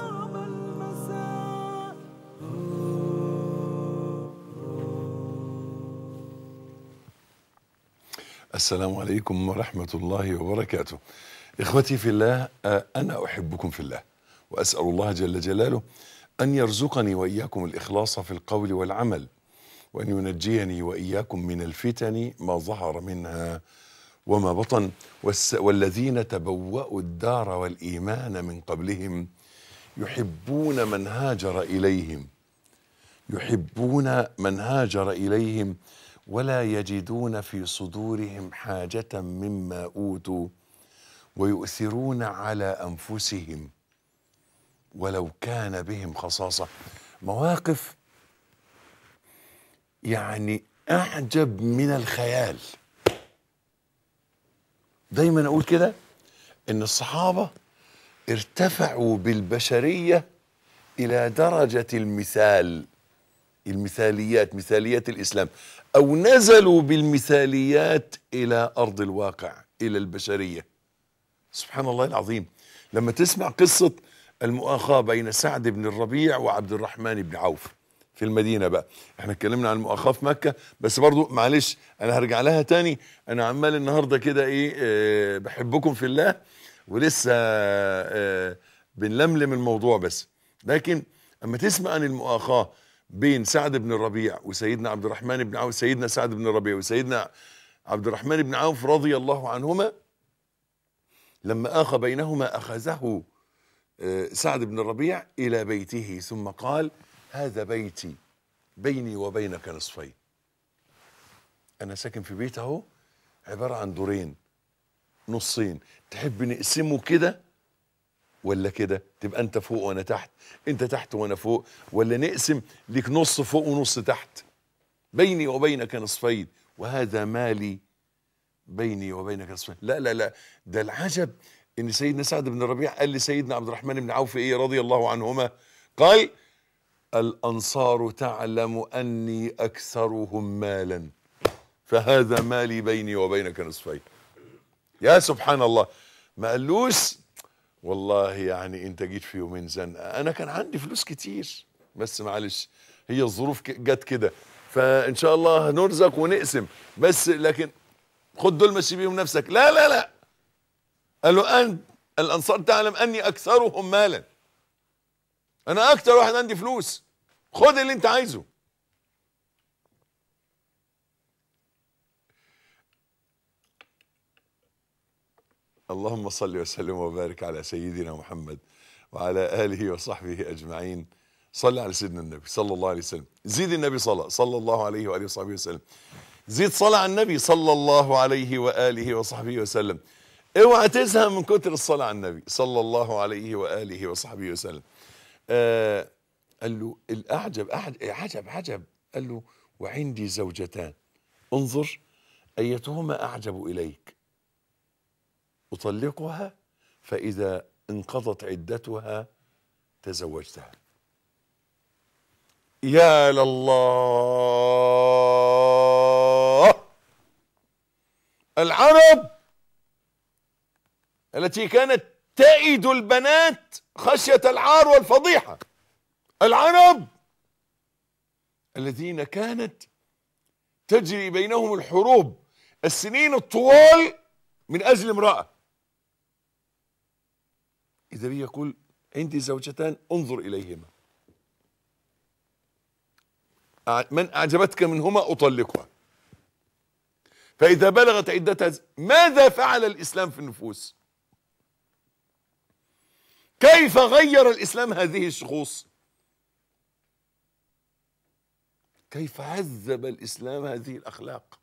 السلام عليكم ورحمة الله وبركاته إخوتي في الله آه، أنا أحبكم في الله وأسأل الله جل جلاله أن يرزقني وإياكم الإخلاص في القول والعمل وأن ينجيني وإياكم من الفتن ما ظهر منها وما بطن والس- والذين تبوأوا الدار والإيمان من قبلهم يحبون من هاجر إليهم يحبون من هاجر اليهم ولا يجدون في صدورهم حاجه مما اوتوا ويؤثرون على انفسهم ولو كان بهم خصاصه مواقف يعني اعجب من الخيال دايما اقول كده ان الصحابه ارتفعوا بالبشريه الى درجه المثال المثاليات مثاليات الاسلام او نزلوا بالمثاليات الى ارض الواقع الى البشريه سبحان الله العظيم لما تسمع قصه المؤاخاه بين سعد بن الربيع وعبد الرحمن بن عوف في المدينه بقى احنا اتكلمنا عن المؤاخاه في مكه بس برضو معلش انا هرجع لها تاني انا عمال النهارده كده ايه آه بحبكم في الله ولسه آه بنلملم الموضوع بس لكن اما تسمع عن المؤاخاه بين سعد بن الربيع وسيدنا عبد الرحمن بن عوف سيدنا سعد بن الربيع وسيدنا عبد الرحمن بن عوف رضي الله عنهما لما آخى بينهما أخذه آه، سعد بن الربيع إلى بيته ثم قال هذا بيتي بيني وبينك نصفين أنا ساكن في بيت أهو عبارة عن دورين نصين تحب نقسمه كده ولا كده تبقى انت فوق وانا تحت انت تحت وانا فوق ولا نقسم ليك نص فوق ونص تحت بيني وبينك نصفين وهذا مالي بيني وبينك نصفين لا لا لا ده العجب ان سيدنا سعد بن الربيع قال لسيدنا عبد الرحمن بن عوف ايه رضي الله عنهما قال الانصار تعلم اني اكثرهم مالا فهذا مالي بيني وبينك نصفين يا سبحان الله ما قالوش والله يعني انت جيت في يومين زنقه انا كان عندي فلوس كتير بس معلش هي الظروف ك- جت كده فان شاء الله هنرزق ونقسم بس لكن خد دول مشي بيهم نفسك لا لا لا قال له انت الانصار تعلم اني اكثرهم مالا انا اكتر واحد عندي فلوس خد اللي انت عايزه اللهم صل وسلم وبارك على سيدنا محمد وعلى اله وصحبه اجمعين صل على سيدنا النبي صلى الله عليه وسلم زيد النبي صلى صلى الله عليه واله وصحبه وسلم زيد صلاه على النبي صلى الله عليه واله وصحبه وسلم اوعى تزهق من كتر الصلاه على النبي صلى الله عليه واله وصحبه وسلم آه قال له الاعجب أعجب, عجب عجب قال له وعندي زوجتان انظر ايتهما اعجب اليك أطلقها فإذا انقضت عدتها تزوجتها يا لله العرب التي كانت تئد البنات خشية العار والفضيحة العرب الذين كانت تجري بينهم الحروب السنين الطوال من أجل امرأة إذا بي يقول عندي زوجتان انظر إليهما أع- من أعجبتك منهما أطلقها فإذا بلغت عدتها ز- ماذا فعل الإسلام في النفوس كيف غير الإسلام هذه الشخوص كيف هذب الإسلام هذه الأخلاق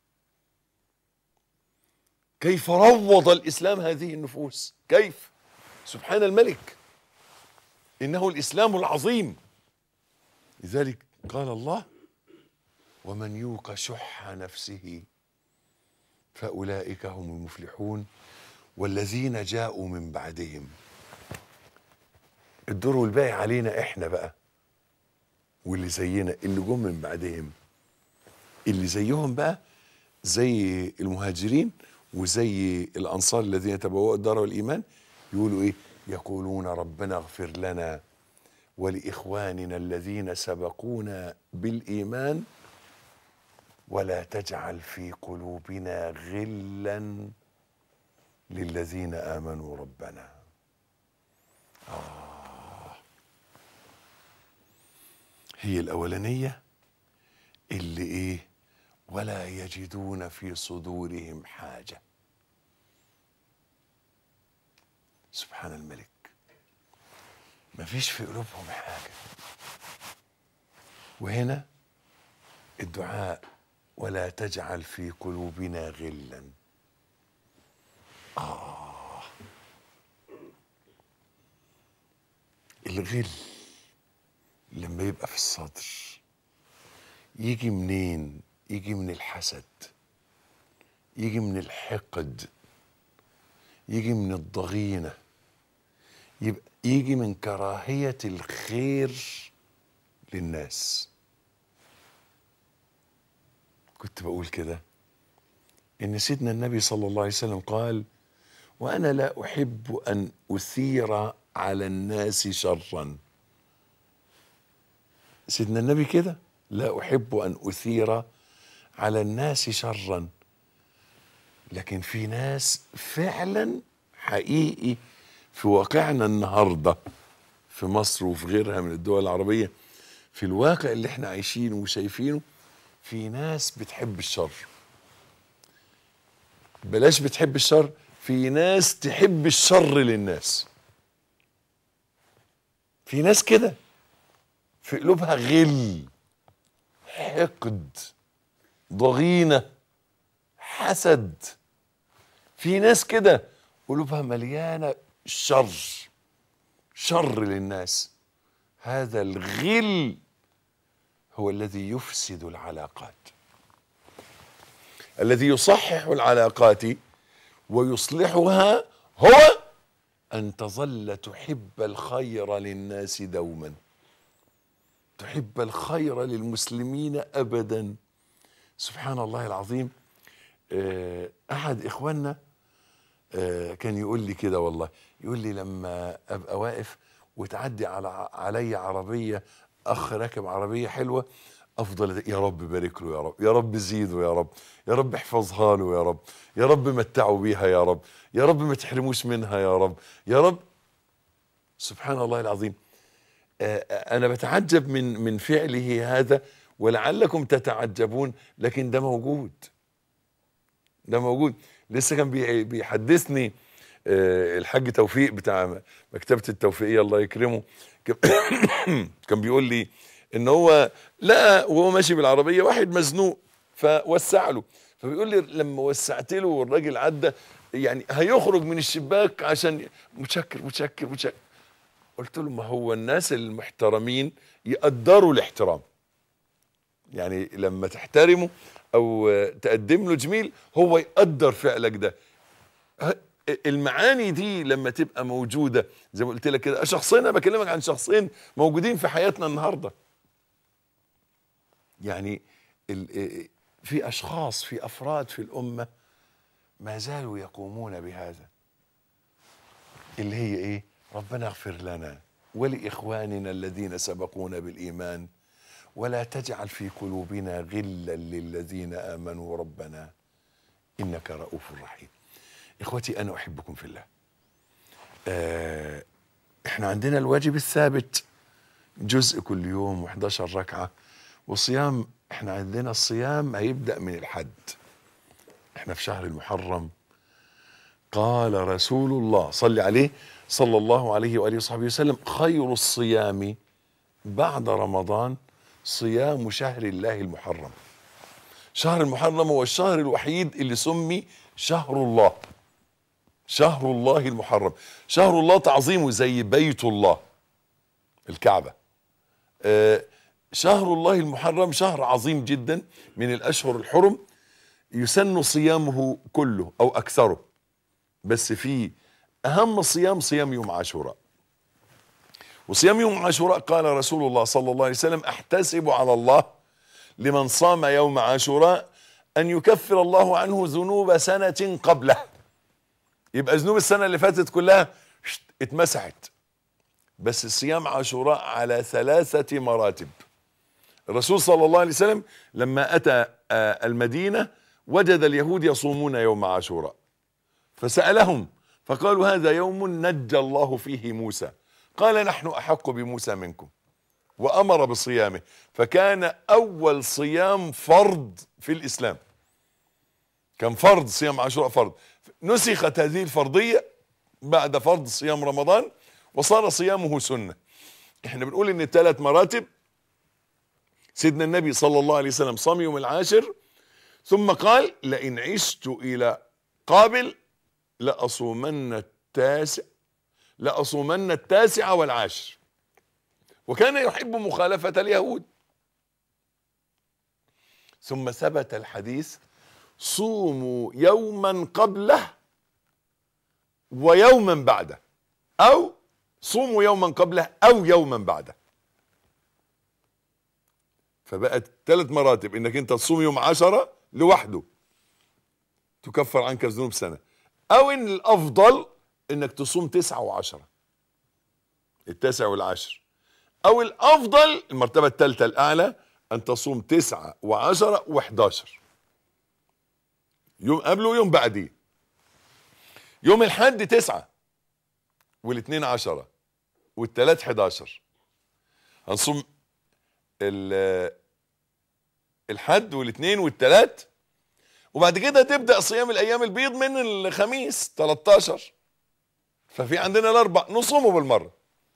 كيف روض الإسلام هذه النفوس كيف سبحان الملك إنه الإسلام العظيم لذلك قال الله ومن يوق شح نفسه فأولئك هم المفلحون والذين جاءوا من بعدهم الدور والباقي علينا احنا بقى واللي زينا اللي جم من بعدهم اللي زيهم بقى زي المهاجرين وزي الانصار الذين تبوأوا الدار والايمان يقولوا ايه يقولون ربنا اغفر لنا ولاخواننا الذين سبقونا بالايمان ولا تجعل في قلوبنا غلا للذين امنوا ربنا هي الأولانية اللي إيه ولا يجدون في صدورهم حاجة سبحان الملك ما فيش في قلوبهم حاجة وهنا الدعاء ولا تجعل في قلوبنا غلا آه الغل لما يبقى في الصدر يجي منين يجي من الحسد يجي من الحقد يجي من الضغينة يبقى يجي من كراهية الخير للناس كنت بقول كده ان سيدنا النبي صلى الله عليه وسلم قال وانا لا احب ان اثير على الناس شرا سيدنا النبي كده لا احب ان اثير على الناس شرا لكن في ناس فعلا حقيقي في واقعنا النهارده في مصر وفي غيرها من الدول العربيه في الواقع اللي احنا عايشينه وشايفينه في ناس بتحب الشر بلاش بتحب الشر في ناس تحب الشر للناس في ناس كده في قلوبها غل حقد ضغينه حسد في ناس كده قلوبها مليانه شر شر للناس هذا الغل هو الذي يفسد العلاقات الذي يصحح العلاقات ويصلحها هو ان تظل تحب الخير للناس دوما تحب الخير للمسلمين ابدا سبحان الله العظيم آه، احد اخواننا آه، كان يقول لي كده والله يقول لي لما ابقى واقف وتعدي على علي عربيه اخ راكب عربيه حلوه افضل أد- يا رب بارك له يا رب يا رب زيده يا رب يا رب احفظها له يا رب يا رب متعه بيها يا رب يا رب ما تحرموش منها يا رب يا رب سبحان الله العظيم آه، آه، انا بتعجب من من فعله هذا ولعلكم تتعجبون لكن ده موجود ده موجود لسه كان بي- بيحدثني آه، الحاج توفيق بتاع مكتبة التوفيقية الله يكرمه كان- كان بيقول لي ان هو لقى وهو ماشي بالعربية واحد مزنوق فوسع له فبيقول لي لما وسعت له والراجل عدى يعني هيخرج من الشباك عشان متشكر متشكر متشكر قلت له ما هو الناس المحترمين يقدروا الاحترام يعني لما تحترمه او تقدم له جميل هو يقدر فعلك ده ه- المعاني دي لما تبقى موجوده زي ما قلت لك كده شخصين انا بكلمك عن شخصين موجودين في حياتنا النهارده يعني ال- في اشخاص في افراد في الامه ما زالوا يقومون بهذا اللي هي ايه ربنا اغفر لنا ولاخواننا الذين سبقونا بالايمان ولا تجعل في قلوبنا غلا للذين امنوا ربنا انك رؤوف رحيم اخوتي انا احبكم في الله آه احنا عندنا الواجب الثابت جزء كل يوم و11 ركعة وصيام احنا عندنا الصيام هيبدأ من الحد احنا في شهر المحرم قال رسول الله صل عليه صلى الله عليه وآله وصحبه وسلم خير الصيام بعد رمضان صيام شهر الله المحرم شهر المحرم هو الشهر الوحيد اللي سمي شهر الله شهر الله المحرم شهر الله تعظيمه زي بيت الله الكعبة آه، شهر الله المحرم شهر عظيم جدا من الأشهر الحرم يسن صيامه كله أو أكثره بس في أهم صيام صيام يوم عاشوراء وصيام يوم عاشوراء قال رسول الله صلى الله عليه وسلم احتسب على الله لمن صام يوم عاشوراء أن يكفر الله عنه ذنوب سنة قبله يبقى ذنوب السنة اللي فاتت كلها شت، اتمسحت بس صيام عاشوراء على ثلاثة مراتب الرسول صلى الله عليه وسلم لما أتى آه، المدينة وجد اليهود يصومون يوم عاشوراء فسألهم فقالوا هذا يوم نجى الله فيه موسى قال نحن أحق بموسى منكم وأمر بصيامه فكان أول صيام فرض في الإسلام كان فرض صيام عاشوراء فرض نسخت هذه الفرضية بعد فرض صيام رمضان وصار صيامه سنة احنا بنقول ان الثلاث مراتب سيدنا النبي صلى الله عليه وسلم صام يوم العاشر ثم قال لئن عشت الى قابل لأصومن التاسع لأصومن التاسع والعاشر وكان يحب مخالفة اليهود ثم ثبت الحديث صوموا يوما قبله ويوما بعده او صوموا يوما قبله او يوما بعده فبقت ثلاث مراتب انك انت تصوم يوم عشرة لوحده تكفر عنك ذنوب سنة او ان الافضل انك تصوم تسعة وعشرة التاسع والعاشر او الافضل المرتبة الثالثة الاعلى ان تصوم تسعة وعشرة وحداشر يوم قبله ويوم بعديه يوم الحد تسعة والاثنين عشرة والتلات حداشر هنصوم ال- الحد والاثنين والتلات وبعد كده تبدأ صيام الأيام البيض من الخميس 13 ففي عندنا الأربع نصومه بالمرة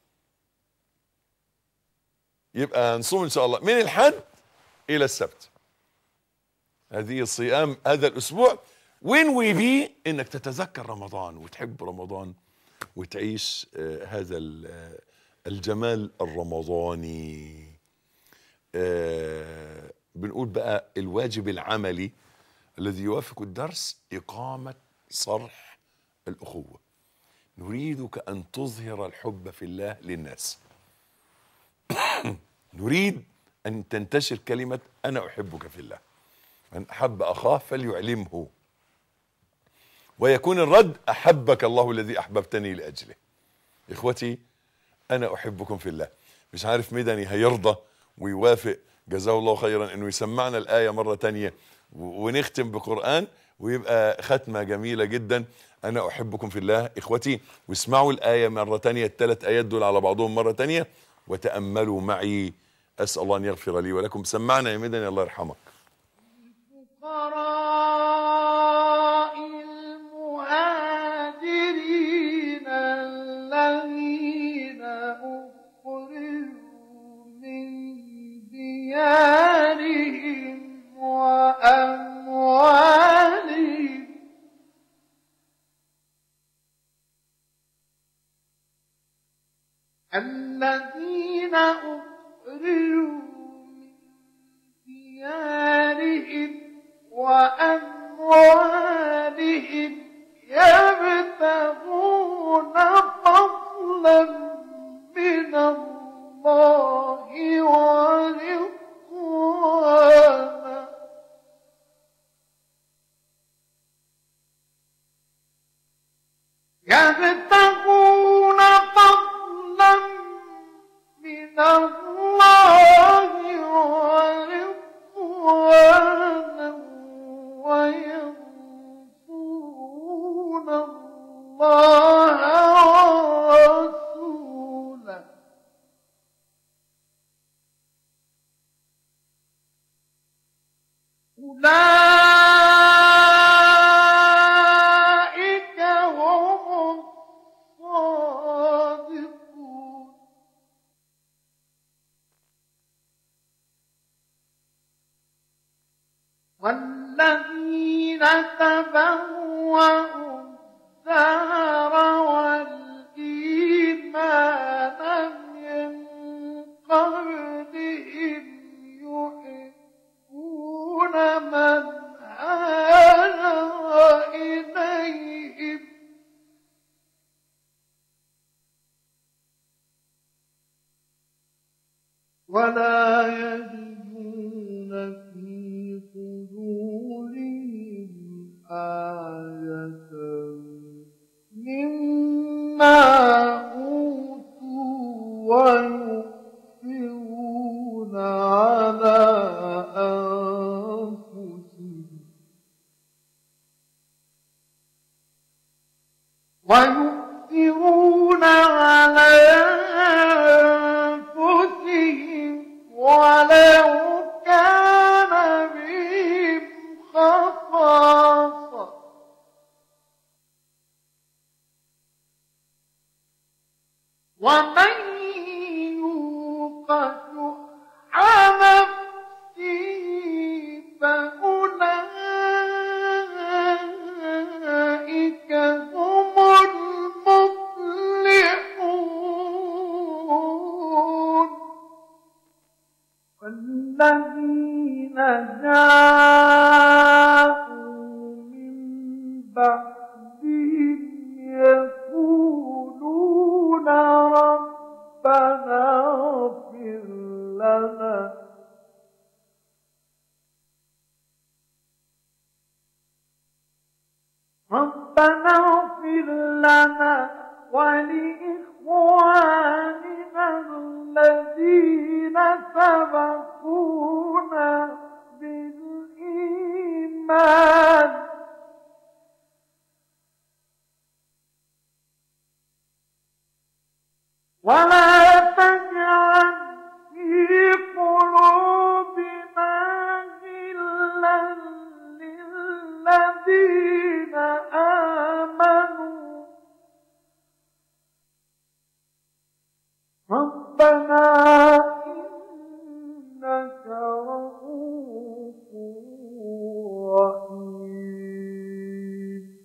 يبقى هنصوم إن شاء الله من الحد إلى السبت هذه صيام هذا الاسبوع وينوي بيه انك تتذكر رمضان وتحب رمضان وتعيش آه، هذا ال- آه، الجمال الرمضاني آه، بنقول بقى الواجب العملي الذي يوافق الدرس اقامه صرح الاخوه نريدك ان تظهر الحب في الله للناس نريد ان تنتشر كلمه انا احبك في الله من أحب أخاه فليعلمه ويكون الرد أحبك الله الذي أحببتني لأجله إخوتي أنا أحبكم في الله مش عارف مدني هيرضى ويوافق جزاه الله خيرا أنه يسمعنا الآية مرة تانية و- ونختم بقرآن ويبقى ختمة جميلة جدا أنا أحبكم في الله إخوتي واسمعوا الآية مرة تانية الثلاث آيات دول على بعضهم مرة تانية وتأملوا معي أسأل الله أن يغفر لي ولكم سمعنا يا مدني الله يرحمك الفقراء المهاجرين الذين أخرجوا من ديارهم وأموالهم الذين أخرجوا من ديارهم وأموالهم أولئك هم الصادقون والذين تبوأوا الدار والإيمان من قبلهم يحبون من هاجر إليهم ولا يجدون في صدورهم آية مما أوتوا ويؤثرون على أنفسهم ويؤثرون على أنفسهم ولو كان بهم خصاصة ومن يوق شح نفسه فأولئك هم المفلحون والذين جاءوا من بعدهم يقولون ربنا اغفر لنا ربنا اغفر لنا ولإخواننا الذين سبقونا بالإيمان ولا تجعل في قلوبنا غلا للذين آمنوا ربنا إنك رؤوف رحيم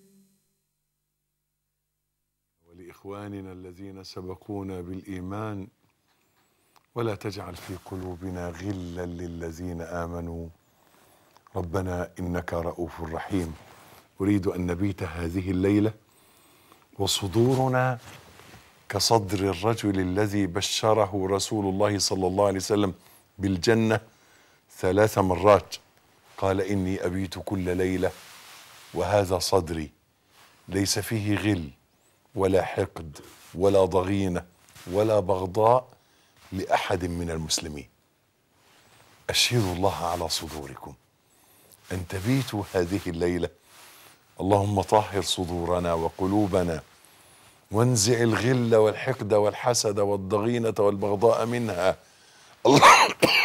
ولإخواننا الذين سبقونا بالإيمان ولا تجعل في قلوبنا غلا للذين آمنوا ربنا إنك رؤوف رحيم أريد أن نبيت هذه الليلة وصدورنا كصدر الرجل الذي بشره رسول الله صلى الله عليه وسلم بالجنة ثلاث مرات قال إني أبيت كل ليلة وهذا صدري ليس فيه غل ولا حقد ولا ضغينه ولا بغضاء لاحد من المسلمين اشهدوا الله على صدوركم ان تبيتوا هذه الليله اللهم طهر صدورنا وقلوبنا وانزع الغل والحقد والحسد والضغينه والبغضاء منها الله-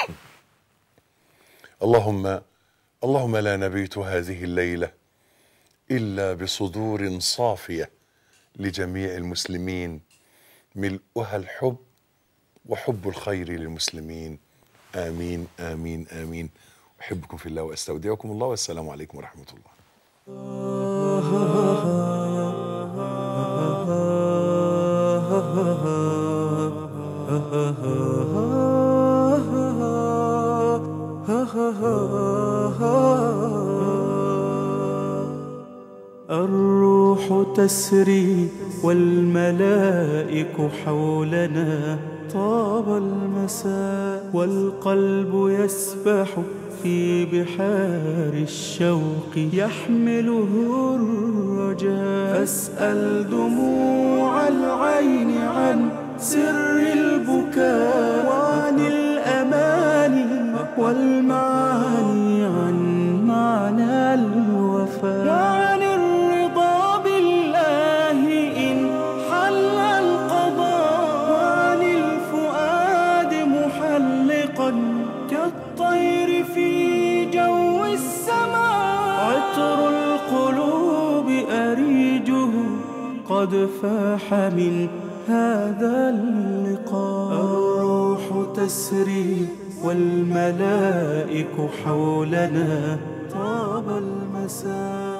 اللهم اللهم لا نبيت هذه الليله الا بصدور صافيه لجميع المسلمين ملؤها الحب وحب الخير للمسلمين امين امين امين احبكم في الله واستودعكم الله والسلام عليكم ورحمه الله الروح تسري والملائك حولنا طاب المساء والقلب يسبح في بحار الشوق يحمله الرجاء فاسأل دموع العين عن سر البكاء وعن الأماني والمعاني عن معنى الوفاء وعن الرضا بالله إن حل القضاء وعن الفؤاد محلقا كالطير في جو السماء قد فاح من هذا اللقاء الروح تسري والملائك حولنا طاب المساء